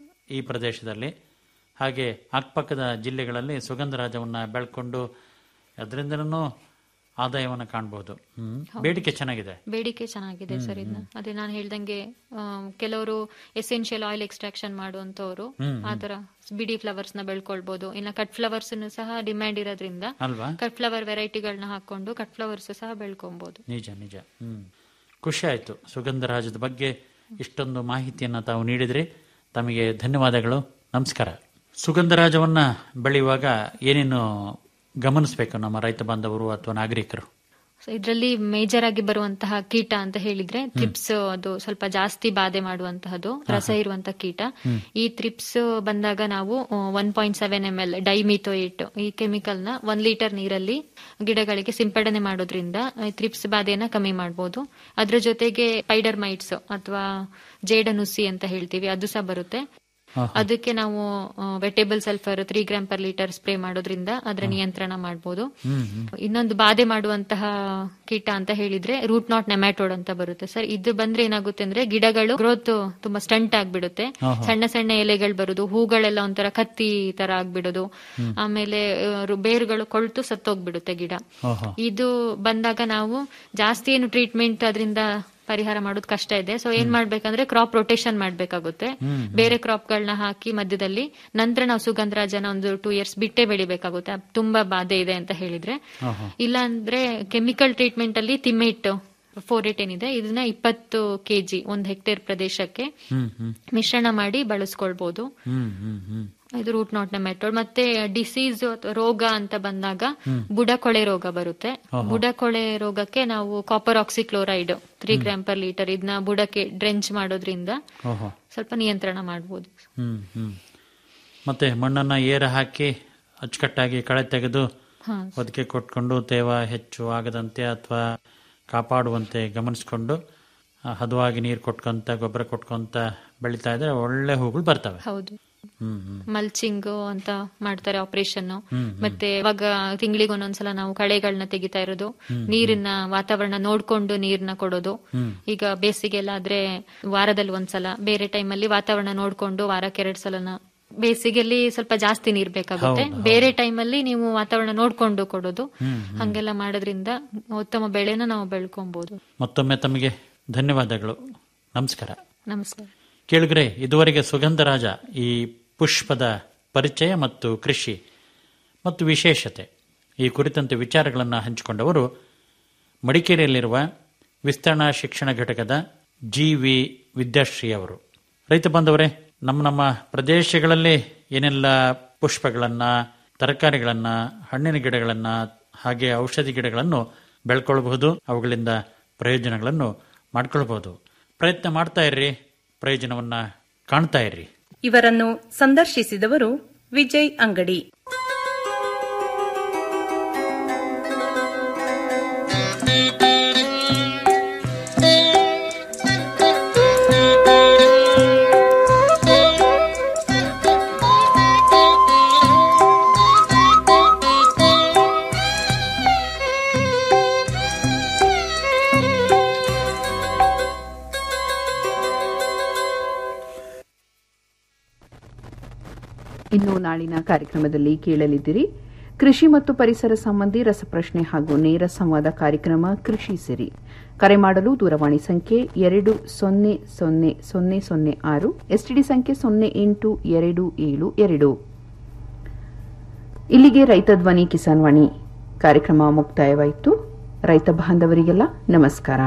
ಈ ಪ್ರದೇಶದಲ್ಲಿ ಹಾಗೆ ಅಕ್ಕಪಕ್ಕದ ಜಿಲ್ಲೆಗಳಲ್ಲಿ ಸುಗಂಧರಾಜವನ್ನ ಬೆಳ್ಕೊಂಡು ಅದರಿಂದನೂ ಆದಾಯವನ್ನು ಕಾಣಬಹುದು ಹ್ಮ್ ಬೇಡಿಕೆ ಚೆನ್ನಾಗಿದೆ ಬೇಡಿಕೆ ಚೆನ್ನಾಗಿದೆ ಸರ್ ಇದನ್ನ ಅದೇ ನಾನು ಹೇಳ್ದಂಗೆ ಆ, ಕೆಲವರು ಎಸೆನ್ಷಿಯಲ್ ಆಯಿಲ್ ಎಕ್ಸ್ಟ್ರಾಕ್ಷನ್ ಮಾಡುವಂತವ್ರು ಆತರ ಬಿಡಿ ಫ್ಲವರ್ಸ್ ನ ಬೆಳ್ಕೊಳ್ಬಹುದು ಇಲ್ಲ ಕಟ್ ಫ್ಲವರ್ಸ್ ಸಹ ಡಿಮ್ಯಾಂಡ್ ಇರೋದ್ರಿಂದ ಅಲ್ವಾ ಕಟ್ ಫ್ಲವರ್ ವೆರೈಟಿಗಳನ್ನ ಹಾಕೊಂಡು ಕಟ್ ಫ್ಲವರ್ಸ್ ಸಹ ಬೆಳ್ಕೊಬಹುದು ನಿಜ ನಿಜ ಹ್ಮ್ ಖುಷಿ ಆಯ್ತು ಸುಗಂಧರಾಜದ ಬಗ್ಗೆ ಇಷ್ಟೊಂದು ಮಾಹಿತಿಯನ್ನ ತಾವು ನೀಡಿದ್ರಿ ತಮಗೆ ಧನ್ಯವಾದಗಳು ನಮಸ್ಕಾರ ಸುಗಂಧರಾಜವನ್ನ ಬೆಳೆಯುವಾಗ ಏನೇನು ಗಮನಿಸಬೇಕು ನಮ್ಮ ರೈತ ಬಾಂಧವರು ಅಥವಾ ನಾಗರಿಕರು ಸೊ ಇದರಲ್ಲಿ ಮೇಜರ್ ಆಗಿ ಬರುವಂತಹ ಕೀಟ ಅಂತ ಹೇಳಿದ್ರೆ ಥ್ರಿಪ್ಸ್ ಅದು ಸ್ವಲ್ಪ ಜಾಸ್ತಿ ಬಾಧೆ ಮಾಡುವಂತಹದ್ದು ರಸ ಇರುವಂತಹ ಕೀಟ ಈ ಥ್ರಿಪ್ಸ್ ಬಂದಾಗ ನಾವು one point seven M L dimethoate ಈ ಕೆಮಿಕಲ್ ನ ಒಂದ್ ಲೀಟರ್ ನೀರಲ್ಲಿ ಗಿಡಗಳಿಗೆ ಸಿಂಪಡಣೆ ಮಾಡೋದ್ರಿಂದ ಈ ಥ್ರಿಪ್ಸ್ ಬಾಧೆಯನ್ನ ಕಮ್ಮಿ ಮಾಡಬಹುದು ಅದ್ರ ಜೊತೆಗೆ ಪೈಡರ್ಮೈಟ್ಸ್ ಅಥವಾ ಜೇಡನುಸಿ ಅಂತ ಹೇಳ್ತೀವಿ ಅದು ಸಹ ಬರುತ್ತೆ ಅದಕ್ಕೆ ನಾವು wettable sulphur three gram per litre spray ಮಾಡೋದ್ರಿಂದ ಅದರ ನಿಯಂತ್ರಣ ಮಾಡಬಹುದು ಇನ್ನೊಂದು ಬಾಧೆ ಮಾಡುವಂತಹ ಕೀಟ ಅಂತ ಹೇಳಿದ್ರೆ ರೂಟ್ ನಾಟ್ ನೆಮ್ಯಾಟೋಡ್ ಅಂತ ಬರುತ್ತೆ ಸರ್ ಇದು ಬಂದ್ರೆ ಏನಾಗುತ್ತೆ ಅಂದ್ರೆ ಗಿಡಗಳು ಗ್ರೋತ್ ತುಂಬಾ ಸ್ಟಂಟ್ ಆಗ್ಬಿಡುತ್ತೆ ಸಣ್ಣ ಸಣ್ಣ ಎಲೆಗಳು ಬರುದು ಹೂಗಳೆಲ್ಲ ಒಂಥರ ಕತ್ತಿ ತರ ಆಗ್ಬಿಡೋದು ಆಮೇಲೆ ಆ, ಬೇರುಗಳು ಕೊಳ್ತು ಸತ್ತೋಗ್ಬಿಡುತ್ತೆ ಗಿಡ ಓಹೋ ಇದು ಬಂದಾಗ ನಾವು ಜಾಸ್ತಿ ಏನು ಟ್ರೀಟ್ಮೆಂಟ್ ಅದರಿಂದ ಪರಿಹಾರ ಮಾಡೋದು ಕಷ್ಟ ಇದೆ ಸೊ ಏನ್ ಮಾಡ್ಬೇಕಂದ್ರೆ ಕ್ರಾಪ್ ರೊಟೇಷನ್ ಮಾಡ್ಬೇಕಾಗುತ್ತೆ ಬೇರೆ ಕ್ರಾಪ್ ಗಳನ್ನ ಹಾಕಿ ಮಧ್ಯದಲ್ಲಿ ನಂತರ ನಾವು ಸುಗಂಧರಾಜನ ಒಂದು ಟೂ ಇಯರ್ಸ್ ಬಿಟ್ಟೆ ಬೆಳಿಬೇಕಾಗುತ್ತೆ ಅದ್ ತುಂಬಾ ಬಾಧೆ ಇದೆ ಅಂತ ಹೇಳಿದ್ರೆ ಇಲ್ಲ ಅಂದ್ರೆ ಕೆಮಿಕಲ್ ಟ್ರೀಟ್ಮೆಂಟ್ ಅಲ್ಲಿ ತಿಮ್ಮೆಟ್ ಫೋರ್ ಏಟ್ ಏನಿದೆ ಇದನ್ನ ಇಪ್ಪತ್ತು ಕೆಜಿ ಒಂದು ಹೆಕ್ಟೇರ್ ಪ್ರದೇಶಕ್ಕೆ ಹ್ಮ್ ಹ್ಮ್ ಮಿಶ್ರಣ ಮಾಡಿ ಬಳಸ್ಕೊಳ್ಬಹುದು ಹ್ಮ್ ಹ್ಮ್ ಹ್ಮ್ ಇದು ರೂಟ್ ನಾಟ್ ಮೆಥಡ್ ಮತ್ತೆ ಡಿಸೀಸ್ ರೋಗ ಅಂತ ಬಂದಾಗ ಬುಡಕೊಳೆ ರೋಗ ಬರುತ್ತೆ ಬುಡಕೊಳೆ ರೋಗಕ್ಕೆ ನಾವು copper oxychloride three gram per litre ಇದನ್ನ ಬುಡಕ್ಕೆ ಡ್ರೆಂಚ್ ಮಾಡೋದ್ರಿಂದ ಓಹೋ ಸ್ವಲ್ಪ ನಿಯಂತ್ರಣ ಮಾಡಬಹುದು ಹ್ಮ್ ಹ್ಮ್ ಮತ್ತೆ ಮಣ್ಣನ್ನ ಏರ ಹಾಕಿ ಅಚ್ಚುಕಟ್ಟಾಗಿ ಕಳೆ ತೆಗೆದು ಹಾ ಒದಕೆ ಕೊಟ್ಕೊಂಡು ತೇವ ಹೆಚ್ಚು ಆಗದಂತೆ ಅಥವಾ ಕಾಪಾಡುವಂತೆ ಗಮನಿಸ್ಕೊಂಡು ಆ, ಹದವಾಗಿ ನೀರು ಕೊಟ್ಕೊಂತ ಗೊಬ್ಬರ ಕೊಟ್ಕೊಂತ ಬೆಳಿತಾ ಇದ್ರೆ ಒಳ್ಳೆ ಹೂಗಳು ಬರ್ತವೆ ಹೌದು ಹ್ಮ್ ಹ್ಮ್ ಮಲ್ಚಿಂಗ್ ಅಂತ ಮಾಡ್ತಾರೆ ಆಪರೇಷನ್ ಮತ್ತೆ ಇವಾಗ ತಿಂಗಳಿಗೆ ಒಂದೊಂದ್ಸಲ ನಾವು ಕಳೆಗಳನ್ನ ತೆಗಿತಾ ಇರೋದು ನೀರಿನ ವಾತಾವರಣ ನೋಡ್ಕೊಂಡು ನೀರ್ನ ಕೊಡೋದು ಈಗ ಬೇಸಿಗೆಲ್ಲ ಆದ್ರೆ ವಾರದಲ್ಲಿ ಒಂದ್ಸಲ ಬೇರೆ ಟೈಮಲ್ಲಿ ವಾತಾವರಣ ನೋಡ್ಕೊಂಡು ವಾರಕ್ಕೆ ಎರಡ್ ಸಲನ ಬೇಸಿಗೆಯಲ್ಲಿ ಸ್ವಲ್ಪ ಜಾಸ್ತಿ ನೀರ್ ಬೇಕಾಗುತ್ತೆ ಬೇರೆ ಟೈಮಲ್ಲಿ ನೀವು ವಾತಾವರಣ ನೋಡ್ಕೊಂಡು ಕೊಡೋದು ಹಂಗೆಲ್ಲ ಮಾಡೋದ್ರಿಂದ ಉತ್ತಮ ಬೆಳೆನ ನಾವು ಬೆಳ್ಕೊಬಹುದು ಮತ್ತೊಮ್ಮೆ ತಮಗೆ ಧನ್ಯವಾದಗಳು ನಮಸ್ಕಾರ ನಮಸ್ಕಾರ ಕೇಳಿದ್ರೆ ಇದುವರೆಗೆ ಸುಗಂಧರಾಜ ಈ ಪುಷ್ಪದ ಪರಿಚಯ ಮತ್ತು ಕೃಷಿ ಮತ್ತು ವಿಶೇಷತೆ ಈ ಕುರಿತಂತೆ ವಿಚಾರಗಳನ್ನು ಹಂಚಿಕೊಂಡವರು ಮಡಿಕೇರಿಯಲ್ಲಿರುವ ವಿಸ್ತರಣಾ ಶಿಕ್ಷಣ ಘಟಕದ ಜಿ ವಿ ವಿದ್ಯಾಶ್ರೀ ಅವರು ರೈತ ಬಾಂಧವರೇ ನಮ್ಮ ನಮ್ಮ ಪ್ರದೇಶಗಳಲ್ಲಿ ಏನೆಲ್ಲ ಪುಷ್ಪಗಳನ್ನ ತರಕಾರಿಗಳನ್ನ ಹಣ್ಣಿನ ಗಿಡಗಳನ್ನ ಹಾಗೆ ಔಷಧಿ ಗಿಡಗಳನ್ನು ಬೆಳ್ಕೊಳ್ಬಹುದು ಅವುಗಳಿಂದ ಪ್ರಯೋಜನಗಳನ್ನು ಮಾಡ್ಕೊಳ್ಬಹುದು ಪ್ರಯತ್ನ ಮಾಡ್ತಾ ಇರ್ರಿ ಪ್ರಯೋಜನವನ್ನ ಕಾಣ್ತಾ ಇರ್ರಿ ಇವರನ್ನು ಸಂದರ್ಶಿಸಿದವರು ವಿಜಯ್ ಅಂಗಡಿ ಇನ್ನು ನಾಳಿನ ಕಾರ್ಯಕ್ರಮದಲ್ಲಿ ಕೇಳಲಿದ್ದೀರಿ ಕೃಷಿ ಮತ್ತು ಪರಿಸರ ಸಂಬಂಧಿ ರಸಪ್ರಶ್ನೆ ಹಾಗೂ ನೇರ ಸಂವಾದ ಕಾರ್ಯಕ್ರಮ ಕೃಷಿ ಸಿರಿ ಕರೆ ಮಾಡಲು ದೂರವಾಣಿ ಸಂಖ್ಯೆ ಎರಡು ಸೊನ್ನೆ ಸೊನ್ನೆ ಸೊನ್ನೆ ಸೊನ್ನೆ ಆರು ಎಸ್ಟಿಡಿ ಸಂಖ್ಯೆ ಸೊನ್ನೆ ಎಂಟು ಎರಡು ಏಳು ಎರಡು ಇಲ್ಲಿಗೆ ರೈತ ಧ್ವನಿ ಕಿಸಾನ್ ವಾಣಿ ಕಾರ್ಯಕ್ರಮ ಮುಕ್ತಾಯವಾಯಿತು ರೈತ ಬಾಂಧವರಿಗೆಲ್ಲ ನಮಸ್ಕಾರ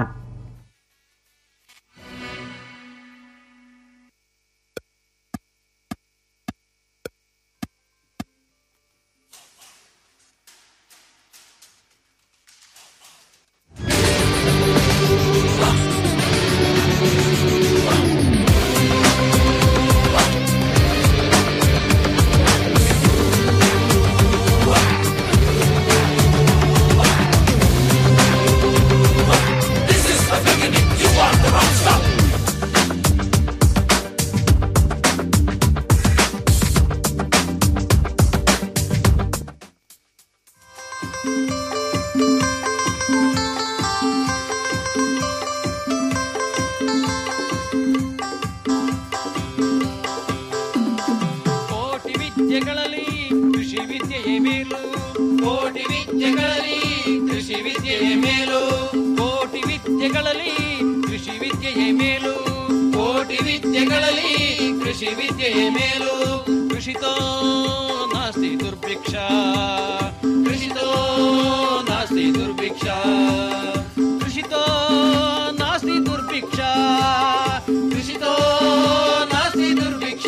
ಕೋಟಿ ವಿದ್ಯೆಗಳಲ್ಲಿ ಕೃಷಿ ವಿದ್ಯೆಯೇ ಮೇಲು ಕೋಟಿ ವಿದ್ಯೆಗಳಲ್ಲಿ ಕೃಷಿ ವಿದ್ಯೆಯೇ ಮೇಲು ಕೋಟಿ ವಿದ್ಯೆಗಳಲ್ಲಿ ಕೃಷಿ ವಿದ್ಯೆಯೇ ಮೇಲು ಕೋಟಿ ವಿದ್ಯೆಗಳಲ್ಲಿ ಕೃಷಿ ವಿದ್ಯೆಯೇ ಮೇಲು ಕೃಷಿತೋ ನಾಸ್ತಿ ದುರ್ಭಿಕ್ಷ ಕೃಷಿತೋ ನಾಸ್ತಿ ದುರ್ಭಿಕ್ಷ ಕೃಷಿತೋ ನಾಸ್ತಿ ದುರ್ಭಿಕ್ಷ ಕೃಷಿತೋ ನಾಸ್ತಿ ದುರ್ಭಿಕ್ಷ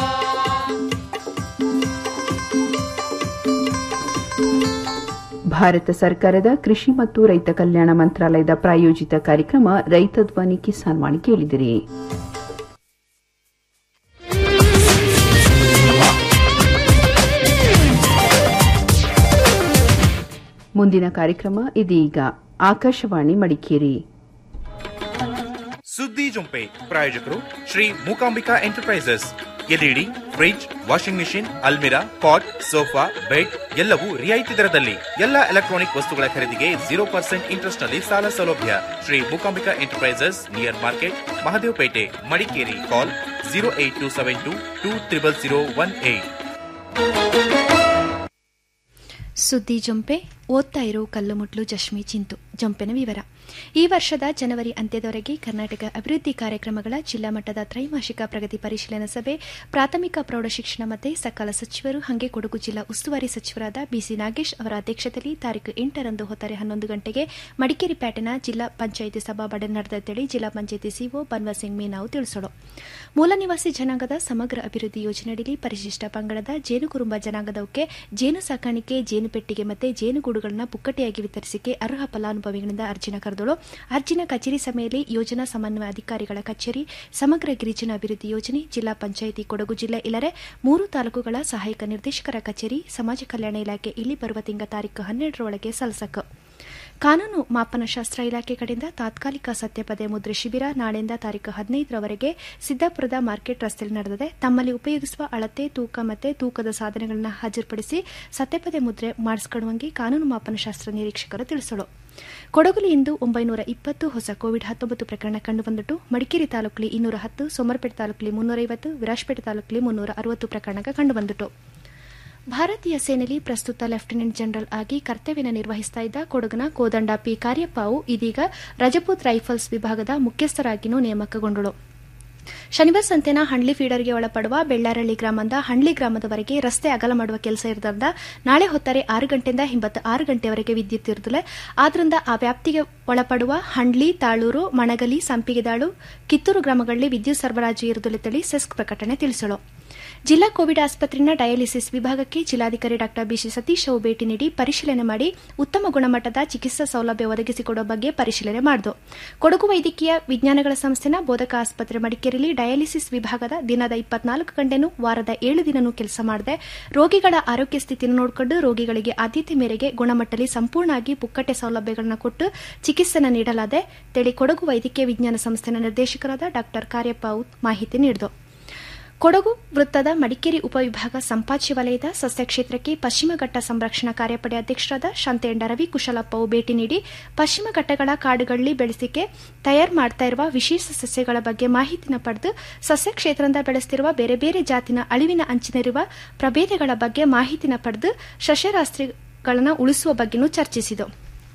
ಭಾರತ ಸರ್ಕಾರದ ಕೃಷಿ ಮತ್ತು ರೈತ ಕಲ್ಯಾಣ ಮಂತ್ರಾಲಯದ ಪ್ರಾಯೋಜಿತ ಕಾರ್ಯಕ್ರಮ ರೈತ ಧ್ವನಿ ಕಿಸಾನ್ ವಾಣಿ ಕೇಳಿದಿರಿ ಮುಂದಿನ ಕಾರ್ಯಕ್ರಮ ಇದೀಗ ಆಕಾಶವಾಣಿ ಮಡಿಕೇರಿ ಸುದ್ದಿ ಜೊಂಪೆ ಪ್ರಾಯೋಜಕರು Shri Mookambika Enterprises L E D fridge washing machine ಅಲ್ಮಿರಾ ಪಾಟ್ ಸೋಫಾ ಬೆಡ್ ಎಲ್ಲವೂ ರಿಯಾಯಿತಿ ದರದಲ್ಲಿ ಎಲ್ಲ ಎಲೆಕ್ಟ್ರಾನಿಕ್ ವಸ್ತುಗಳ ಖರೀದಿಗೆ ಜೀರೋ ಪರ್ಸೆಂಟ್ ಇಂಟ್ರೆಸ್ಟ್ ನಲ್ಲಿ ಸಾಲ ಸೌಲಭ್ಯ Shri Mookambika Enterprises near market Mahadevpet Madikeri call zero eight two seven two two triple zero one eight ಸುದ್ದಿ ಜೊಂಪೆ ಓದ್ತಾ ಇರೋ ಕಲ್ಲುಮುಟ್ಲು ಜಶ್ಮಿ ಚಿಂತು ಜೊಂಪೆನ ವಿವರ ಈ ವರ್ಷದ ಜನವರಿ ಅಂತ್ಯದವರೆಗೆ ಕರ್ನಾಟಕ ಅಭಿವೃದ್ಧಿ ಕಾರ್ಯಕ್ರಮಗಳ ಜಿಲ್ಲಾ ಮಟ್ಟದ ತ್ರೈಮಾಸಿಕ ಪ್ರಗತಿ ಪರಿಶೀಲನಾ ಸಭೆ ಪ್ರಾಥಮಿಕ ಪ್ರೌಢಶಿಕ್ಷಣ ಮತ್ತು ಸಕಾಲ ಸಚಿವರು ಹಾಗೆ ಕೊಡಗು ಜಿಲ್ಲಾ ಉಸ್ತುವಾರಿ ಸಚಿವರಾದ ಬಿಸಿ ನಾಗೇಶ್ ಅವರ ಅಧ್ಯಕ್ಷತೆಯಲ್ಲಿ ತಾರೀಕು ಎಂಟರಂದು ಹೊತ್ತಾರೆ ಹನ್ನೊಂದು ಗಂಟೆಗೆ ಮಡಿಕೇರಿ ಪೇಟೆನ ಜಿಲ್ಲಾ ಪಂಚಾಯಿತಿ ಸಭಾಬಡೆ ನಡೆದಂತೇಳಿ ಜಿಲ್ಲಾ ಪಂಚಾಯಿತಿ ಸಿಒ ಬನ್ವರ್ ಸಿಂಗ್ ಮೀನಾವು ತಿಳಿಸಲು ಮೂಲ ನಿವಾಸಿ ಜನಾಂಗದ ಸಮಗ್ರ ಅಭಿವೃದ್ಧಿ ಯೋಜನೆಯಡಿ ಪರಿಶಿಷ್ಟ ಪಂಗಡದ ಜೇನುಕುರುಂಬ ಜನಾಂಗದವಕ್ಕೆ ಜೇನು ಸಾಕಾಣಿಕೆ ಜೇನು ಪೆಟ್ಟಿಗೆ ಮತ್ತು ಜೇನುಗೂಡುಗಳನ್ನು ಪುಕ್ಕಟೆಯಾಗಿ ವಿತರಿಸಿಕೆ ಅರ್ಹ ಫಲಾನುಭವಿಗಳಿಂದ ಅರ್ಜಿನ ಕರೆದಳು ಅರ್ಜಿನ ಕಚೇರಿ ಸಮಯದಲ್ಲಿ ಯೋಜನಾ ಸಮನ್ವಯ ಅಧಿಕಾರಿಗಳ ಕಚೇರಿ ಸಮಗ್ರ ಗಿರಿಜನ ಅಭಿವೃದ್ಧಿ ಯೋಜನೆ ಜಿಲ್ಲಾ ಪಂಚಾಯಿತಿ ಕೊಡಗು ಜಿಲ್ಲೆ ಇಲ್ಲರೆ ಮೂರು ತಾಲೂಕುಗಳ ಸಹಾಯಕ ನಿರ್ದೇಶಕರ ಕಚೇರಿ ಸಮಾಜ ಕಲ್ಯಾಣ ಇಲಾಖೆ ಇಲ್ಲಿ ಬರುವ ತಿಂಗ ತಾರೀಕು ಹನ್ನೆರಡರೊಳಗೆ ಸಲ್ಲಿಸಕ ಕಾನೂನು ಮಾಪನಶಾಸ್ತ್ರ ಇಲಾಖೆ ಕಡೆಯಿಂದ ತಾತ್ಕಾಲಿಕ ಸತ್ಯಪದೆ ಮುದ್ರೆ ಶಿಬಿರ ನಾಳೆಯಿಂದ ತಾರೀಕು ಹದಿನೈದರವರೆಗೆ ಸಿದ್ದಾಪುರದ ಮಾರ್ಕೆಟ್ ರಸ್ತೆಯಲ್ಲಿ ನಡೆದಿದೆ ತಮ್ಮಲ್ಲಿ ಉಪಯೋಗಿಸುವ ಅಳತೆ ತೂಕ ಮತ್ತು ತೂಕದ ಸಾಧನಗಳನ್ನು ಹಾಜರುಪಡಿಸಿ ಸತ್ಯಪದೆ ಮುದ್ರೆ ಮಾಡಿಸಿಕೊಳ್ಳುವಂಗೆ ಕಾನೂನು ಮಾಪನಶಾಸ್ತ್ರ ನಿರೀಕ್ಷಕರು ತಿಳಿಸಲು ಕೊಡಗುಲಿ ಇಂದು ಒಂಬೈನೂರ ಇಪ್ಪತ್ತು ಹೊಸ ಕೋವಿಡ್ ಹತ್ತೊಂಬತ್ತು ಪ್ರಕರಣ ಕಂಡುಬಂದಿಟ್ಟು ಮಡಿಕೇರಿ ತಾಲೂಕಲ್ಲಿ ಇನ್ನೂರ ಹತ್ತು ಸೋಮರಪೇಟೆ ತಾಲೂಕಲ್ಲಿ ಮುನ್ನೂರೈವತ್ತು ವಿರಾಜಪೇಟೆ ತಾಲೂಕಲ್ಲಿ ಮುನ್ನೂರ ಅರವತ್ತು ಪ್ರಕರಣ ಕಂಡುಬಂದಿಟ್ಟು ಭಾರತೀಯ ಸೇನೆಯಲ್ಲಿ ಪ್ರಸ್ತುತ ಲೆಫ್ಟಿನೆಂಟ್ ಜನರಲ್ ಆಗಿ ಕರ್ತವ್ಯ ನಿರ್ವಹಿಸ್ತಾ ಇದ್ದ ಕೊಡಗಿನ ಕೋದಂಡ ಪಿ ಕಾರ್ಯಪ್ಪವು ಇದೀಗ ರಜಪೂತ್ ರೈಫಲ್ಸ್ ವಿಭಾಗದ ಮುಖ್ಯಸ್ಥರಾಗಿನೂ ನೇಮಕಗೊಂಡಳು ಶನಿವಾರ ಸಂತೆನ ಹಂಡ್ಲಿ ಫೀಡರ್ಗೆ ಒಳಪಡುವ ಬೆಳ್ಳಾರಳ್ಳಿ ಗ್ರಾಮದಿಂದ ಹಂಡ್ಲಿ ಗ್ರಾಮದವರೆಗೆ ರಸ್ತೆ ಅಗಲ ಮಾಡುವ ಕೆಲಸ ಇರೋದ್ರಿಂದ ನಾಳೆ ಹೊತ್ತಾರೆ ಆರು ಗಂಟೆಯಿಂದ ಹಿಂಬತ್ತು ಆರು ಗಂಟೆವರೆಗೆ ವಿದ್ಯುತ್ ಇರುದಿಲ್ಲ ಆದ್ರಿಂದ ಆ ವ್ಯಾಪ್ತಿಗೆ ಒಳಪಡುವ ಹಂಡ್ಲಿ ತಾಳೂರು ಮಣಗಲಿ ಸಂಪಿಗೆದಾಳು ಕಿತ್ತೂರು ಗ್ರಾಮಗಳಲ್ಲಿ ವಿದ್ಯುತ್ ಸರಬರಾಜು ಇರುವುದಿಲ್ಲ ತಳಿ ಸೆಸ್ಕ್ ಪ್ರಕಟಣೆ ತಿಳಿಸಲು ಜಿಲ್ಲಾ ಕೋವಿಡ್ ಆಸ್ಪತ್ರೆಯ ಡಯಾಲಿಸಿಸ್ ವಿಭಾಗಕ್ಕೆ ಜಿಲ್ಲಾಧಿಕಾರಿ ಡಾ ಬಿಸಿ ಸತೀಶ್ ಅವು ಭೇಟಿ ನೀಡಿ ಪರಿಶೀಲನೆ ಮಾಡಿ ಉತ್ತಮ ಗುಣಮಟ್ಟದ ಚಿಕಿತ್ಸಾ ಸೌಲಭ್ಯ ಒದಗಿಸಿಕೊಡುವ ಬಗ್ಗೆ ಪರಿಶೀಲನೆ ಮಾಡಿತು ಕೊಡಗು ವೈದ್ಯಕೀಯ ವಿಜ್ಞಾನಗಳ ಸಂಸ್ಥೆನ ಬೋಧಕ ಆಸ್ಪತ್ರೆ ಮಡಿಕೇರಿಯಲ್ಲಿ ಡಯಾಲಿಸಿಸ್ ವಿಭಾಗದ ದಿನದ ಇಪ್ಪತ್ನಾಲ್ಕು ಗಂಟೆನೂ ವಾರದ ಏಳು ದಿನನೂ ಕೆಲಸ ಮಾಡದೆ ರೋಗಿಗಳ ಆರೋಗ್ಯ ಸ್ಥಿತಿಯನ್ನು ನೋಡಿಕೊಂಡು ರೋಗಿಗಳಿಗೆ ಆದ್ಯತೆ ಮೇರೆಗೆ ಗುಣಮಟ್ಟದಲ್ಲಿ ಸಂಪೂರ್ಣವಾಗಿ ಪುಕ್ಕಟೆ ಸೌಲಭ್ಯಗಳನ್ನು ಕೊಟ್ಟು ಚಿಕಿತ್ಸೆನ ನೀಡಲಾದೆ ತೆಳಿ ಕೊಡಗು ವೈದ್ಯಕೀಯ ವಿಜ್ಞಾನ ಸಂಸ್ಥೆನ ನಿರ್ದೇಶಕರಾದ ಡಾ ಕಾರ್ಯಪ್ಪ ಔತ್ ಮಾಹಿತಿ ನೀಡಿದರು ಕೊಡಗು ವೃತ್ತದ ಮಡಿಕೇರಿ ಉಪವಿಭಾಗ ಸಂಪಾಜಿ ವಲಯದ ಸಸ್ಯ ಕ್ಷೇತ್ರಕ್ಕೆ ಪಶ್ಚಿಮ ಘಟ್ಟ ಸಂರಕ್ಷಣಾ ಕಾರ್ಯಪಡೆ ಅಧ್ಯಕ್ಷರಾದ ಶಾಂತೇಂಡ ರವಿ ಕುಶಲಪ್ಪವು ಭೇಟಿ ನೀಡಿ ಪಶ್ಚಿಮ ಘಟ್ಟಗಳ ಕಾಡುಗಳಲ್ಲಿ ಬೆಳೆಸಿಕೆ ತಯಾರು ಮಾಡ್ತಾ ಇರುವ ವಿಶೇಷ ಸಸ್ಯಗಳ ಬಗ್ಗೆ ಮಾಹಿತಿನ ಪಡೆದು ಸಸ್ಯ ಕ್ಷೇತ್ರದಿಂದ ಬೆಳೆಸುತ್ತಿರುವ ಬೇರೆ ಬೇರೆ ಜಾತಿನ ಅಳಿವಿನ ಅಂಚಿನಲ್ಲಿರುವ ಪ್ರಭೇದಗಳ ಬಗ್ಗೆ ಮಾಹಿತಿನ ಪಡೆದು ಸಸ್ಯರಾಸ್ತ್ರಿಗಳನ್ನು ಉಳಿಸುವ ಬಗ್ಗೆನೂ ಚರ್ಚಿಸಿದರು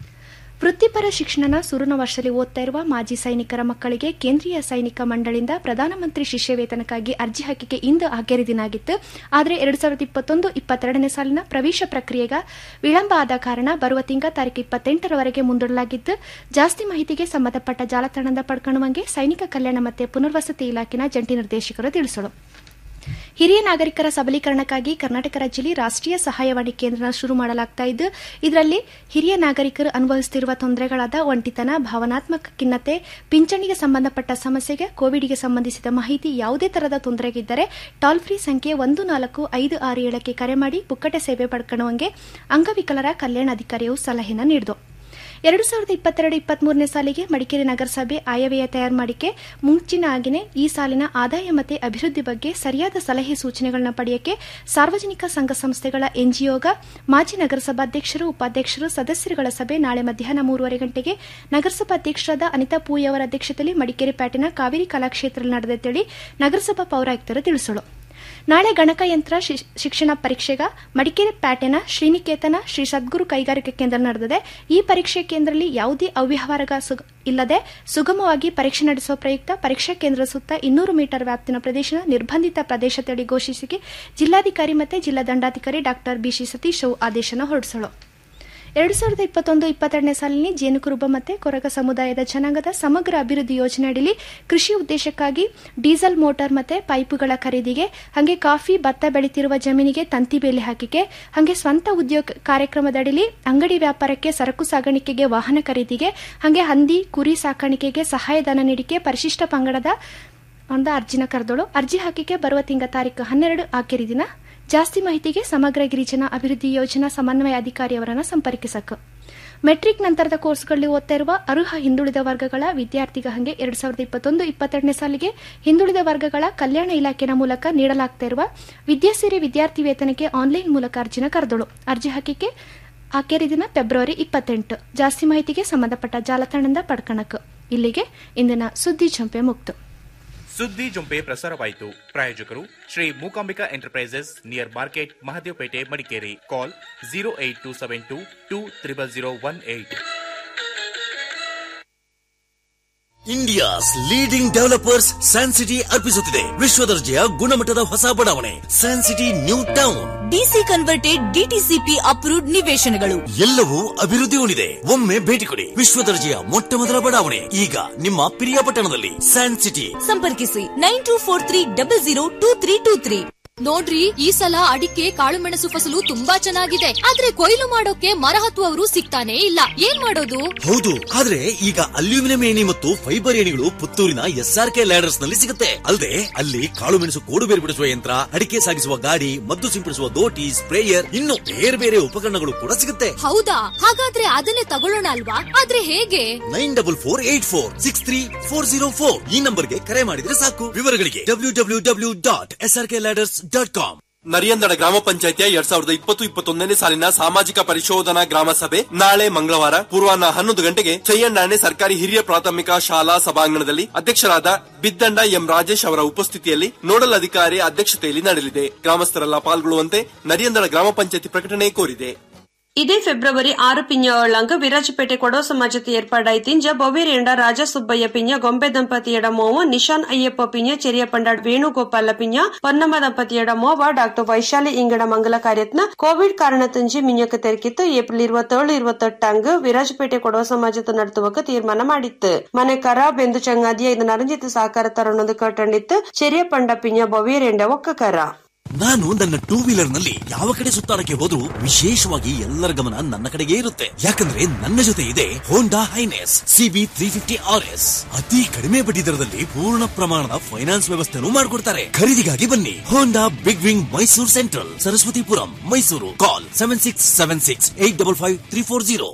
ವೃತ್ತಿಪರ ಶಿಕ್ಷಣನ ಸುರುನ ವರ್ಷದಲ್ಲಿ ಓದ್ತಾ ಇರುವ ಮಾಜಿ ಸೈನಿಕರ ಮಕ್ಕಳಿಗೆ ಕೇಂದ್ರೀಯ ಸೈನಿಕ ಮಂಡಳಿಯಿಂದ ಪ್ರಧಾನಮಂತ್ರಿ ಶಿಷ್ಯ ವೇತನಕ್ಕಾಗಿ ಅರ್ಜಿ ಹಾಕಿಕೆ ಇಂದು ಆಖರಿ ದಿನ ಆಗಿತ್ತು ಆದರೆ ಎರಡು ಸಾವಿರದ ಇಪ್ಪತ್ತೊಂದು ಇಪ್ಪತ್ತೆರಡನೇ ಸಾಲಿನ ಪ್ರವೇಶ ಪ್ರಕ್ರಿಯೆಗೆ ವಿಳಂಬ ಆದ ಕಾರಣ ಬರುವ ತಿಂಗಳ ತಾರೀಕು ಇಪ್ಪತ್ತೆಂಟರವರೆಗೆ ಮುಂದೂಡಲಾಗಿದ್ದು ಜಾಸ್ತಿ ಮಾಹಿತಿಗೆ ಸಂಬಂಧಪಟ್ಟ ಜಾಲತಾಣದಿಂದ ಪಡ್ಕೊಳ್ಳುವಂಗೆ ಸೈನಿಕ ಕಲ್ಯಾಣ ಮತ್ತು ಪುನರ್ವಸತಿ ಇಲಾಖೆನ ಜಂಟಿ ನಿರ್ದೇಶಕರು ತಿಳಿಸಲು ಹಿರಿಯ ನಾಗರಿಕರ ಸಬಲೀಕರಣಕ್ಕಾಗಿ ಕರ್ನಾಟಕ ರಾಜ್ಯದಲ್ಲಿ ರಾಷ್ಟೀಯ ಸಹಾಯವಾಣಿ ಕೇಂದ್ರ ಶುರು ಮಾಡಲಾಗ್ತಾ ಇದ್ದು ಇದರಲ್ಲಿ ಹಿರಿಯ ನಾಗರಿಕರು ಅನುಭವಿಸುತ್ತಿರುವ ತೊಂದರೆಗಳಾದ ಒಂಟಿತನ ಭಾವನಾತ್ಮಕ ಖಿನ್ನತೆ ಪಿಂಚಣಿಗೆ ಸಂಬಂಧಪಟ್ಟ ಸಮಸ್ಯೆಗೆ ಕೋವಿಡ್ಗೆ ಸಂಬಂಧಿಸಿದ ಮಾಹಿತಿ ಯಾವುದೇ ತರಹದ ತೊಂದರೆಗಿದ್ದರೆ ಟೋಲ್ ಫ್ರೀ ಸಂಖ್ಯೆ ಒಂದು ನಾಲ್ಕು ಐದು ಆರು ಏಳಕ್ಕೆ ಕರೆ ಮಾಡಿ ಪುಕ್ಕಟೆ ಸೇವೆ ಪಡ್ಕೊಳ್ಳುವಂಗೆ ಅಂಗವಿಕಲರ ಕಲ್ಯಾಣಾಧಿಕಾರಿಯು ಸಲಹೆನ ನೀಡಿತು ಎರಡು ಸಾವಿರದ ಇಪ್ಪತ್ತೆರಡು ಇಪ್ಪತ್ಮೂರನೇ ಸಾಲಿಗೆ ಮಡಿಕೇರಿ ನಗರಸಭೆ ಆಯವ್ಯಯ ತಯಾರು ಮಾಡಿಕೆ ಮುಂಚಿನ ಆಗಿನೇ ಈ ಸಾಲಿನ ಆದಾಯ ಮತ್ತು ಅಭಿವೃದ್ಧಿ ಬಗ್ಗೆ ಸರಿಯಾದ ಸಲಹೆ ಸೂಚನೆಗಳನ್ನ ಪಡೆಯಕ್ಕೆ ಸಾರ್ವಜನಿಕ ಸಂಘ ಸಂಸ್ಥೆಗಳ ಎನ್ಜಿಒಗ ಮಾಜಿ ನಗರಸಭಾಧ್ಯಕ್ಷರು ಉಪಾಧ್ಯಕ್ಷರು ಸದಸ್ಯರುಗಳ ಸಭೆ ನಾಳೆ ಮಧ್ಯಾಹ್ನ ಮೂರುವರೆ ಗಂಟೆಗೆ ನಗರಸಭಾಧ್ಯಕ್ಷರಾದ ಅನಿತಾ ಪೂಯಿ ಅವರ ಅಧ್ಯಕ್ಷತೆಯಲ್ಲಿ ಮಡಿಕೇರಿ ಪ್ಯಾಟಿನ ಕಾವೇರಿ ಕಲಾಕ್ಷೇತ್ರದಲ್ಲಿ ನಡೆದಂತೇಳಿ ನಗರಸಭಾ ಪೌರಾಯುಕ್ತರು ತಿಳಿಸಲು ನಾಳೆ ಗಣಕಯಂತ್ರ ಶಿಕ್ಷಣ ಪರೀಕ್ಷೆಗ ಮಡಿಕೇರಿ ಪ್ಯಾಟೆನ ಶ್ರೀನಿಕೇತನ ಶ್ರೀ ಸದ್ಗುರು ಕೈಗಾರಿಕಾ ಕೇಂದ್ರ ನಡೆದಿದೆ ಈ ಪರೀಕ್ಷೆ ಕೇಂದ್ರದಲ್ಲಿ ಯಾವುದೇ ಅವ್ಯವಹಾರ ಇಲ್ಲದೆ ಸುಗಮವಾಗಿ ಪರೀಕ್ಷೆ ನಡೆಸುವ ಪ್ರಯುಕ್ತ ಪರೀಕ್ಷಾ ಕೇಂದ್ರದ ಸುತ್ತ ಇನ್ನೂರು ಮೀಟರ್ ವ್ಯಾಪ್ತಿನ ಪ್ರದೇಶನ ನಿರ್ಬಂಧಿತ ಪ್ರದೇಶ ತಳಿ ಘೋಷಿಸಿ ಜಿಲ್ಲಾಧಿಕಾರಿ ಮತ್ತು ಜಿಲ್ಲಾ ದಂಡಾಧಿಕಾರಿ ಡಾ ಬಿಸಿ ಸತೀಶ್ ಆದೇಶನ ಹೊರಡಿಸಲು ಎರಡು ಸಾವಿರದ ಇಪ್ಪತ್ತೊಂದು ಇಪ್ಪತ್ತೆರಡನೇ ಸಾಲಿನಲ್ಲಿ ಜೇನುಕುರುಬ ಮತ್ತು ಕೊರಗ ಸಮುದಾಯದ ಜನಾಂಗದ ಸಮಗ್ರ ಅಭಿವೃದ್ಧಿ ಯೋಜನೆಯಡಿಯಲ್ಲಿ ಕೃಷಿ ಉದ್ದೇಶಕ್ಕಾಗಿ ಡೀಸೆಲ್ ಮೋಟಾರ್ ಮತ್ತು ಪೈಪುಗಳ ಖರೀದಿಗೆ ಹಾಗೆ ಕಾಫಿ ಭತ್ತ ಬೆಳೆತಿರುವ ಜಮೀನಿಗೆ ತಂತಿ ಬೇಲಿ ಹಾಕಿಕೆ ಹಾಗೆ ಸ್ವಂತ ಉದ್ಯೋಗ ಕಾರ್ಯಕ್ರಮದಡಿಯಲ್ಲಿ ಅಂಗಡಿ ವ್ಯಾಪಾರಕ್ಕೆ ಸರಕು ಸಾಗಾಣಿಕೆಗೆ ವಾಹನ ಖರೀದಿಗೆ ಹಾಗೆ ಹಂದಿ ಕುರಿ ಸಾಕಾಣಿಕೆಗೆ ಸಹಾಯಧನ ನೀಡಿಕೆ ಪರಿಶಿಷ್ಟ ಪಂಗಡದ ಒಂದು ಅರ್ಜಿನ ಕರೆದಳು ಅರ್ಜಿ ಹಾಕಿಕೆ ಬರುವ ತಿಂಗಳ ತಾರೀಕು ಹನ್ನೆರಡು ಆಖರಿ ದಿನ ಜಾಸ್ತಿ ಮಾಹಿತಿಗೆ ಸಮಗ್ರ ಗಿರಿಜನ ಅಭಿವೃದ್ಧಿ ಯೋಜನಾ ಸಮನ್ವಯ ಅಧಿಕಾರಿಯವರನ್ನು ಸಂಪರ್ಕಿಸಕ ಮೆಟ್ರಿಕ್ ನಂತರದ ಕೋರ್ಸ್ಗಳಲ್ಲಿ ಓದ್ತಾ ಇರುವ ಅರ್ಹ ಹಿಂದುಳಿದ ವರ್ಗಗಳ ವಿದ್ಯಾರ್ಥಿಗ ಹಂಗೆ ಎರಡು ಸಾವಿರದ ಇಪ್ಪತ್ತೊಂದು ಇಪ್ಪತ್ತೆರಡನೇ ಸಾಲಿಗೆ ಹಿಂದುಳಿದ ವರ್ಗಗಳ ಕಲ್ಯಾಣ ಇಲಾಖೆಯ ಮೂಲಕ ನೀಡಲಾಗ್ತಾ ಇರುವ ವಿದ್ಯಾಸಿರಿ ವಿದ್ಯಾರ್ಥಿ ವೇತನಕ್ಕೆ ಆನ್ಲೈನ್ ಮೂಲಕ ಅರ್ಜಿನ ಕರೆದಳು ಅರ್ಜಿ ಹಾಕಿಕೆ ಆಖರಿ ದಿನ ಫೆಬ್ರವರಿ ಇಪ್ಪತ್ತೆಂಟು ಜಾಸ್ತಿ ಮಾಹಿತಿಗೆ ಸಂಬಂಧಪಟ್ಟ ಜಾಲತಾಣದಿಂದ ಪಡ್ಕಣಕ್ ಇಲ್ಲಿಗೆ ಇಂದಿನ ಸುದ್ದಿ ಚಂಪೆ ಮುಕ್ತು ಸುದ್ದಿ ಜೊಂಪೆ ಪ್ರಸಾರವಾಯಿತು ಪ್ರಾಯೋಜಕರು Shri Mookambika Enterprises near market Mahadevpet Madikeri call zero eight two seven two two triple zero one eight India's leading developers San City ಅರ್ಪಿಸುತ್ತಿದೆ ವಿಶ್ವ ದರ್ಜೆಯ ಗುಣಮಟ್ಟದ ಹೊಸ ಬಡಾವಣೆ San City new town D C converted D T C P approved ನಿವೇಶನಗಳು ಎಲ್ಲವೂ ಅಭಿವೃದ್ಧಿ ಹೊಂದಿದೆ ಒಮ್ಮೆ ಭೇಟಿ ಕೊಡಿ ವಿಶ್ವ ದರ್ಜೆಯ ಮೊಟ್ಟ ಮೊದಲ ಬಡಾವಣೆ ಈಗ ನಿಮ್ಮ ಪಿರಿಯಾಪಟ್ಟಣದಲ್ಲಿ ಸ್ಯಾನ್ ಸಿಟಿ ಸಂಪರ್ಕಿಸಿ nine two four three double zero two three two three ನೋಡ್ರಿ ಈ ಸಲ ಅಡಿಕೆ ಕಾಳುಮೆಣಸು ಫಸಲು ತುಂಬಾ ಚೆನ್ನಾಗಿದೆ ಆದ್ರೆ ಕೊಯ್ಲು ಮಾಡೋಕೆ ಮರ ಹತ್ತುವವರು ಸಿಗ್ತಾನೆ ಇಲ್ಲ ಏನ್ ಮಾಡೋದು ಹೌದು ಆದ್ರೆ ಈಗ ಅಲ್ಯೂಮಿನಿಯಂ ಏಣಿ ಮತ್ತು ಫೈಬರ್ ಏಣಿಗಳು ಪುತ್ತೂರಿನ ಎಸ್ಆರ್ ಕೆ ಲ್ಯಾಡರ್ಸ್ ನಲ್ಲಿ ಸಿಗುತ್ತೆ ಅಲ್ಲದೆ ಅಲ್ಲಿ ಕಾಳು ಮೆಣಸು ಕೋಡು ಬೇರು ಬಿಡಿಸುವ ಯಂತ್ರ ಅಡಿಕೆ ಸಾಗಿಸುವ ಗಾಡಿ ಮದ್ದು ಸಿಂಪಡಿಸುವ ದೋಟಿ ಸ್ಪ್ರೇಯರ್ ಇನ್ನು ಬೇರೆ ಬೇರೆ ಉಪಕರಣಗಳು ಕೂಡ ಸಿಗುತ್ತೆ ಹೌದಾ ಹಾಗಾದ್ರೆ ಅದನ್ನೇ ತಗೊಳ್ಳೋಣ ಅಲ್ವಾ ಆದ್ರೆ ಹೇಗೆ nine double four eight four six three four zero four ಈ ನಂಬರ್ಗೆ ಕರೆ ಮಾಡಿದ್ರೆ ಸಾಕು ವಿವರಗಳಿಗೆ W W W dot S R K ladders dot com ನರಿಯಂದಡ ಗ್ರಾಮ ಪಂಚಾಯತಿಯ ಎರಡ್ ಸಾವಿರದ ಇಪ್ಪತ್ತು ಇಪ್ಪತ್ತೊಂದನೇ ಸಾಲಿನ ಸಾಮಾಜಿಕ ಪರಿಶೋಧನಾ ಗ್ರಾಮ ಸಭೆ ನಾಳೆ ಮಂಗಳವಾರ ಪೂರ್ವಾಹ್ನ ಹನ್ನೊಂದು ಗಂಟೆಗೆ ಚಯ್ಯಣ್ಣಾಣೆ ಸರ್ಕಾರಿ ಹಿರಿಯ ಪ್ರಾಥಮಿಕ ಶಾಲಾ ಸಭಾಂಗಣದಲ್ಲಿ ಅಧ್ಯಕ್ಷರಾದ ಬಿದ್ದಂಡ ಎಂ ರಾಜೇಶ್ ಅವರ ಉಪಸ್ಥಿತಿಯಲ್ಲಿ ನೋಡಲ್ ಅಧಿಕಾರಿ ಅಧ್ಯಕ್ಷತೆಯಲ್ಲಿ ನಡೆಯಲಿದೆ ಗ್ರಾಮಸ್ಥರೆಲ್ಲ ಪಾಲ್ಗೊಳ್ಳುವಂತೆ ನರಿಯಂದಡ ಗ್ರಾಮ ಪಂಚಾಯತಿ ಪ್ರಕಟಣೆ ಕೋರಿದೆ ಇದೇ ಫೆಬ್ರವರಿ ಆರು ಪಿಂಜ ಒಳ್ಳಂಗ ವಿರಾಜಪೇಟೆ ಕೊಡೋ ಸಮಾಜದ ಏರ್ಪಾಡಾಯ್ತಿಂಜ ಬೊವೇರೇಂಡ ರಾಜ ಸುಬ್ಬಯ್ಯ ಪಿಂಜ ಗೊಂಬೆ ದಂಪತಿಯಡ ಮೋವ ನಿಶಾನ್ ಅಯ್ಯಪ್ಪ ಪಿಂಜ ಚೆರಿಯ ಪಂಡಾಡ್ ವೇಣುಗೋಪಾಲ ಪಿಂಜ ಪೊನ್ನಮ್ಮ ದಂಪತಿಯಡ ಮೋವ ಡಾಕ್ಟರ್ ವೈಶಾಲಿ ಇಂಗಡ ಮಂಗಲ ಕಾರ್ಯತ್ನ ಕೋವಿಡ್ ಕಾರಣ ತಂಜಿ ಮಿಂಜಕ ತೆರಕಿತ್ತು ಏಪ್ರಿಲ್ ഇരുപത്തേഴ് ഇരുപത്തെട്ടാങ്ക് ವಿರಾಜಪೇಟೆ ಕೊಡವ ಸಮಾಜದ നടത്തുവക്ക് തീരുമാനം ಮಾಡಿತ್ತು ಮನೆ ಕರ ಬೆಂದು ಚಂಗಾದಿಯ ಇದು ನರಂಜಿತ್ ಸಹಕಾರ ತರೊಂದು ಕಟ್ಟಂಡಿತ್ತು ಚೆರಿಯ ಪಂಡ ಪಿಂಜ ಬೊವೇರೇಂಡ ಒಕ್ಕ ಕರ ನಾನು ನನ್ನ ಟೂ ವೀಲರ್ ನಲ್ಲಿ ಯಾವ ಕಡೆ ಸುತ್ತಾಡಕ್ಕೆ ಹೋದ್ರೂ ವಿಶೇಷವಾಗಿ ಎಲ್ಲರ ಗಮನ ನನ್ನ ಕಡೆಗೆ ಇರುತ್ತೆ ಯಾಕಂದ್ರೆ ನನ್ನ ಜೊತೆ ಇದೆ Honda Highness C B three fifty R S ಅತಿ ಕಡಿಮೆ ಬಡ್ಡಿ ದರದಲ್ಲಿ ಪೂರ್ಣ ಪ್ರಮಾಣದ ಫೈನಾನ್ಸ್ ವ್ಯವಸ್ಥೆನೂ ಮಾಡಿಕೊಡ್ತಾರೆ ಖರೀದಿಗಾಗಿ ಬನ್ನಿ Honda big wing Mysuru central Saraswathipuram Mysuru call seven six seven six eight double five three four zero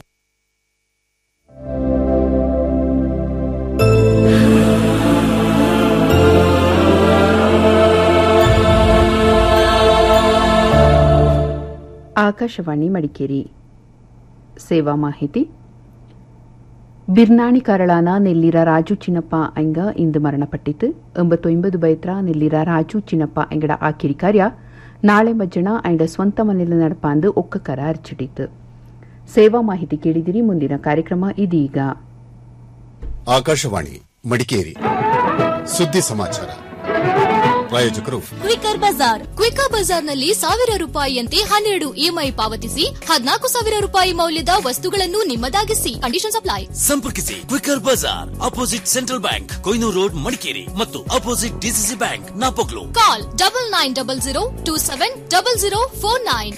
Akashvani Madikeri ಸೇವಾ ಮಾಹಿತಿ ಬಿರ್ನಾಣಿ ಕರಳಾನ ನೆಲ್ಲಿರ ರಾಜು ಚಿನ್ನಪ್ಪ ಅಂಗ ಇಂದು ಮರಣಪಟ್ಟಿತು ಒಂಬತ್ತು ಒಂಬದು ಬೈತ್ರ ನೆಲ್ಲಿರ ರಾಜು ಚಿನ್ನಪ್ಪ ಅಂಗಡ ಆಕಿರಿ ಕಾರ್ಯ ನಾಳೆ ಮಜ್ಜಣ ಅಂಡ ಸ್ವಂತ ಮನೆಯಲ್ಲಿ ನಡಪಾಂದು ಒಕ್ಕಕರ ಅರ್ಚಿಟ್ಟಿತು ಸೇವಾ ಮಾಹಿತಿ ಕೇಳಿದಿರಿ ಮುಂದಿನ ಕಾರ್ಯಕ್ರಮ ಇದೀಗ ಆಕಾಶವಾಣಿ ಮಡಿಕೇರಿ ಸುದ್ದಿ ಸಮಾಚಾರ ಪ್ರಾಯೋಜಕರು ಕ್ವಿಕರ್ ಬಜಾರ್ ಕ್ವಿಕರ್ ಬಜಾರ್ನಲ್ಲಿ ಸಾವಿರ ರೂಪಾಯಿಯಂತೆ ಹನ್ನೆರಡು ಇಎಂಐ ಪಾವತಿಸಿ ಹದಿನಾಲ್ಕು ಸಾವಿರ ರೂಪಾಯಿ ಮೌಲ್ಯದ ವಸ್ತುಗಳನ್ನು ನಿಮ್ಮದಾಗಿಸಿ ಕಂಡೀಷನ್ ಅಪ್ಲೈ ಸಂಪರ್ಕಿಸಿ quicker bazaar opposite central bank Kohinoor road Madikeri ಮತ್ತು opposite D C C bank Napoklu call double nine double zero two seven double zero four nine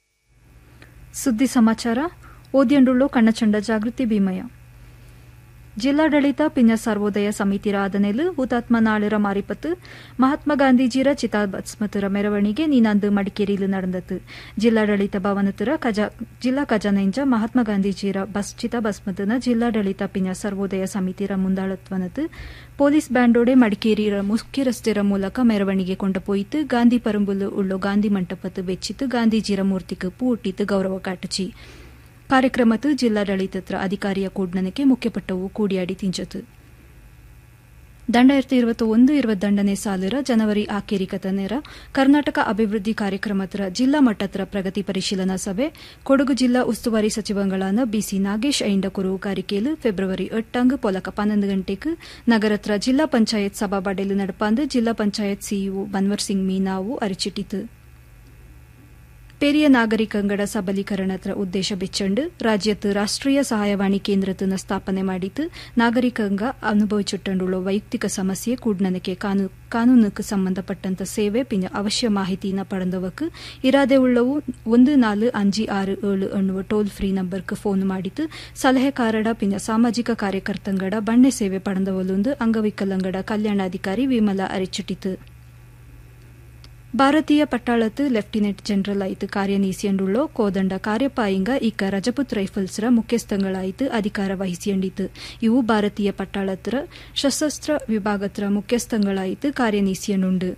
ಸುದ್ದಿ ಸಮಾಚಾರ ಓದಿಯಂಡುಳ್ಳು ಕಣ್ಣಚಂಡ ಜಾಗೃತಿ ಭೀಮಯ್ಯ ಜಿಲ್ಲಾಡಳಿತ ಪಿಂಜ ಸರ್ವೋದಯ ಸಮಿತಿ ಆದನೆಲು ಹುತಾತ್ಮ ನಾಳಿರ ಮಾರಿಪತ್ತು ಮಹಾತ್ಮ ಗಾಂಧೀಜಿರ ಚಿತಾಭಸ್ಮತರ ಮೆರವಣಿಗೆ ನೀನಂದು ಮಡಿಕೇರಿயில் நடந்தது ಜಿಲ್ಲಾಡಳಿತ ಭವನತರ ಖಜಾ ಜಿಲ್ಲಾ ಖಜಾನೆಂಜ ಮಹಾತ್ಮ ಗಾಂಧೀಜಿರ ಬಸ್ ಚಿತಾಭಸ್ಮತನ ಜಿಲ್ಲಾಡಳಿತ ಪಿಂಜ ಸರ್ವೋದಯ ಸಮಿತಿರ ಮುಂದಾಳತ್ವನದು ಪೊಲೀಸ್ ಬ್ಯಾಂಡೋಡೆ ಮಡಿಕೇರಿಯ ಮುಖ್ಯ ರಸ್ತೆರ ಮೂಲಕ ಮೆರವಣಿಗೆ ಕೊಂಡಪೋಯಿತು ಗಾಂಧಿ ಪರಂಬುಲು ಉಳ್ಳೋ ಗಾಂಧಿ ಮಂಟಪತ್ತು ಬೆಚ್ಚಿತು ಗಾಂಧೀಜಿರ ಮೂರ್ತಿಗೆ ಪೂ ಇಟ್ಟಿತು ಗೌರವ ಕಾಟಚಿ ಕಾರ್ಯಕ್ರಮತ್ತು ಜಿಲ್ಲಾಡಳಿತತ್ರ ಅಧಿಕಾರಿಯ ಕೂಡ್ನನಕ್ಕೆ ಮುಖ್ಯಪಟ್ಟವು ಕೂಡಿಯಾಡಿ ತಿಂಚತು ದಂಡಾಯಿರತಿ ಇರುವತ್ತು ಒಂದು ಇರುವತ್ತೊಂದನೇ ಸಾಲಿರ ಜನವರಿ ಆಕೇರಿಕತ ನೇರ ಕರ್ನಾಟಕ ಅಭಿವೃದ್ಧಿ ಕಾರ್ಯಕ್ರಮತ್ರ ಜಿಲ್ಲಾ ಮಟ್ಟತ್ರ ಪ್ರಗತಿ ಪರಿಶೀಲನಾ ಸಭೆ ಕೊಡಗು ಜಿಲ್ಲಾ ಉಸ್ತುವಾರಿ ಸಚಿವಗಳಾದ ಬಿಸಿ ನಾಗೇಶ್ ಐಂಡ ಕುರುವು ಕಾರಿಕೇಲು ಫೆಬ್ರವರಿ ಎಟ್ಟಂಗ್ ಪೊಲಕ ಪನ್ನೊಂದು ಗಂಟೆಗೆ ನಗರತ್ರ ಜಿಲ್ಲಾ ಪಂಚಾಯತ್ ಸಭಾಬಾಡೆಲು ನಡಪಾಂದು ಜಿಲ್ಲಾ ಪಂಚಾಯತ್ ಸಿಇಒ ಬನ್ವರ್ ಸಿಂಗ್ ಮೀನಾವು ಅರಿಚಿಟ್ಟಿತು ಪೆರಿಯ ನಾಗರಿಕಂಗಡ ಸಬಲೀಕರಣತ್ರ ಉದ್ದೇಶ ಬೆಚ್ಚಂಡು ರಾಜ್ಯത്ത് ರಾಷ್ಟ್ರೀಯ ಸಹಾಯವಾಣಿ ಕೇಂದ್ರತನ ಸ್ಥಾಪನೆ ಮಾಡಿತು ನಾಗರಿಕಂಗ ಅನುಭವಿಸುಟ್ಟುಳ್ಳ ವೈಯಕ್ತಿಕ ಸಮಸ್ಯೆ ಕೂಡ್ನನಕ್ಕೆ ಕಾನೂನುக்கு ಸಂಬಂಧಪಟ್ಟಂತ ಸೇವೆ ಪಿಂಜ ಅವಶ್ಯ ಮಾಹಿತಿನ ಪಡೆದವಕ್ಕೆ ಇರಾದೆ ಉಳ್ಳವು ಒಂದು ನಾಲು ಅಂಜಿ ಆರು ಏಳು ಎನ್ನುವ ಟೋಲ್ ಫ್ರೀ ನಂಬರ್ಗೆ ಫೋನ್ ಮಾಡಿತು ಸಲಹೆಕಾರಡ ಪಿಂಜ ಸಾಮಾಜಿಕ ಕಾರ್ಯಕರ್ತಂಗಡ ಬಣ್ಣೆ ಸೇವೆ ಪಡೆದವಲೊಂದು ಅಂಗವಿಕಲಂಗಡ ಕಲ್ಯಾಣಾಧಿಕಾರಿ ವಿಮಲಾ ಅರಿಚಿಟ್ಟಿತು ಭಾರತೀಯ ಪಟ್ಟಾಳത്ത് ಲೆಫ್ಟಿನೆಂಟ್ ಜನರಲ್ ಆಯ್ತು ಕಾರ್ಯನೀಸಿಯಂಡುಳ್ಳೋ ಕೋದಂಡ ಕಾರ್ಯಪಾಯಿಂಗ ಈಕ ರಜಪುತ್ ರೈಫಲ್ಸ್ರ ಮುಖ್ಯಸ್ಥಗಳಾಯ್ತು ಅಧಿಕಾರ ವಹಿಸಿಯಂಡಿತು ಇವು ಭಾರತೀಯ ಪಟ್ಟಾಳತ್ರ ಸಶಸ್ತ್ರ ವಿಭಾಗತ್ರ ಮುಖ್ಯಸ್ಥಗಳಾಯ್ತು ಕಾರ್ಯನೀಸಿಯನುಂಡು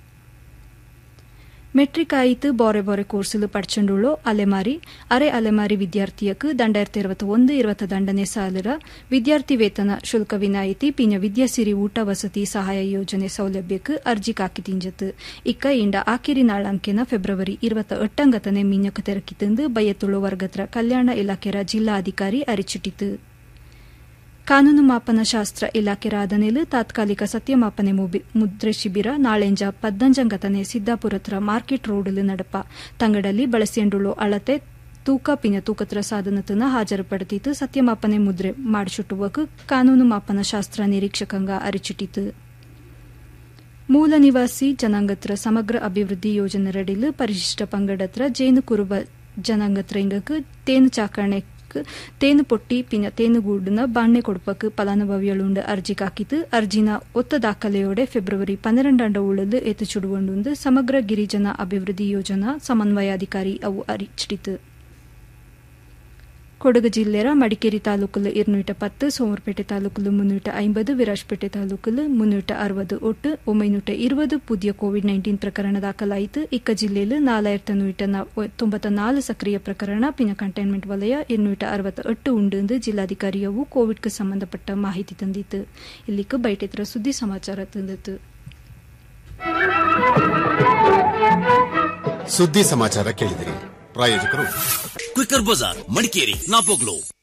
ಮೆಟ್ರಿಕ್ ಆಯಿತು ಬೋರೆ ಬೋರೆ ಕೋರ್ಸಲು ಪಡ್ಚಂಡುಳ್ಳೋ ಅಲೆಮಾರಿ ಅರೆ ಅಲೆಮಾರಿ ವಿದ್ಯಾರ್ಥಿಯಕ್ಕೆ ದಂಡಾಯಿರത്തി ಇರುವತ್ತು ಒಂದು ಇರುವತ್ತ ದಂಡನೆ ಸಾಲರ ವಿದ್ಯಾರ್ಥಿ ವೇತನ ಶುಲ್ಕ ವಿನಾಯಿತಿ ಪಿಂಜ ವಿದ್ಯಾಸಿರಿ ಊಟ ವಸತಿ ಸಹಾಯ ಯೋಜನೆ ಸೌಲಭ್ಯಕ್ಕೆ ಅರ್ಜಿ ಕಾಕಿ ತಿಂಜತ್ತು ಇಕ್ಕ ಇಂಡ ಆಕಿರಿ ನಾಳಂಕೆನ ಫೆಬ್ರವರಿ ಇರುವತ್ತ ಎಟ್ಟಂಗತನೆ ಮೀನ್ಯಕ್ಕೆ ತೆರಕಿತಂದು ಬಯ್ಯತುಳು ವರ್ಗತ್ರ ಕಲ್ಯಾಣ ಇಲಾಖೆರ ಜಿಲ್ಲಾಧಿಕಾರಿ ಅರಿಚಿಟ್ಟಿತು ಕಾನೂನು ಮಾಪನ ಶಾಸ್ತ್ರ ಇಲಾಖೆ ರಾಧನೆಲು ತಾತ್ಕಾಲಿಕ ಸತ್ಯಮಾಪನೆ ಮುದ್ರೆ ಶಿಬಿರ ನಾಳೆಂಜ ಪದ್ದಂಜಂಗತನೆ ಸಿದ್ದಾಪುರತ್ರ ಮಾರ್ಕೆಟ್ ರೋಡ್ಲು ನಡಪ ತಂಗಡಲ್ಲಿ ಬಳಸಿಯಂಡುಳು ಅಳತೆ ತೂಕ ಪಿನ ತೂಕತ್ರ ಸಾಧನತನ ಹಾಜರುಪಡುತ್ತಿತ್ತು ಸತ್ಯಮಾಪನೆ ಮುದ್ರೆ ಮಾಡಿಸುಟ್ಟುವಕು ಕಾನೂನು ಮಾಪನ ಶಾಸ್ತ್ರ ನಿರೀಕ್ಷಕಂಗ ಅರಿಚಿಟ್ಟಿತು ಮೂಲ ನಿವಾಸಿ ಜನಾಂಗತ್ರ ಸಮಗ್ರ ಅಭಿವೃದ್ಧಿ ಯೋಜನೆರಡಿಲು ಪರಿಶಿಷ್ಟ ಪಂಗಡತ್ರ ಜೇನು ಕುರುಬ ಜನಾಂಗತ್ರ ಇಂಗಕ್ಕೆ ತೇನು ಚಾಕಣೆ ತೇನು ಪೊಟ್ಟಿ ಪಿನ ತೇನುಗೂಡಿನ ಬಾಣ್ಣೆ ಕೊಡುಪಕ್ಕೆ ಫಲಾನುಭವಿಯಳುಂಡ ಅರ್ಜಿ ಕಾಕಿತು ಅರ್ಜಿನ ಒತ್ತ ದಾಖಲೆಯೋಡೆ ಫೆಬ್ರವರಿ ಪನ್ನೆರಡಂಡ ಉಳಲು ಏತು ಚುಡುವಂಡು ಸಮಗ್ರ ಗಿರಿಜನ ಅಭಿವೃದ್ಧಿ ಯೋಜನಾ ಸಮನ್ವಯಾಧಿಕಾರಿ ಅವು ಅರಿಚಿಟಿತು ಕೊಡಗು ಜಿಲ್ಲೆಯ ಮಡಿಕೇರಿ ತಾಲೂಕಲು ഇരുന്നൂറ്റ പത്ത് സോമർപേട്ട താലൂക്കില് മുന്നൂറ്റ അമ്പത് വിരാജ്പേട്ട താലൂക്കില് മുന്നൂറ്റ അറുപത് ഒട്ട് ഒമ്പതിനൂറ്റ ഇരുപത് പുതിയ കോವಿഡ് നയൻಟೀನ್ ಪ್ರಕರಣ ದಾಖಲಾಯಿತು ಇಕ್ಕ ಜಿಲ್ಲೆಯಲ್ಲಿ ನಾಲಾಯಿರത്തി ನೂಟ ತೊಂಬತ್ನಾಲ್ಕು ಸಕ್ರಿಯ ಪ್ರಕರಣ ಪಿನ ಕಂಟೈನ್ಮೆಂಟ್ ವಲಯ ഇരുന്നൂറ്റ ಅರವತ್ತೆಟ್ಟು ಉಂಡು ಎಂದು ಜಿಲ್ಲಾಧಿಕಾರಿಯವು ಕೋವಿಡ್ಗೆ ಸಂಬಂಧಪಟ್ಟ ಮಾಹಿತಿ ತಂದಿತ್ತು ಇಲ್ಲಿಗೆ ಬೈಟೆತ್ರ ಸುದ್ದಿ ಸಮಾಚಾರ ತಂದಿತ್ತು ಸುದ್ದಿ ಸಮಾಚಾರ ಕೇಳಿದಿರಿ ಪ್ರಾಯೋಜಕರು ಕ್ವಿಕರ್ ಬಜಾರ್ ಮಡಿಕೇರಿ ನಾಪೋಗ್ಲು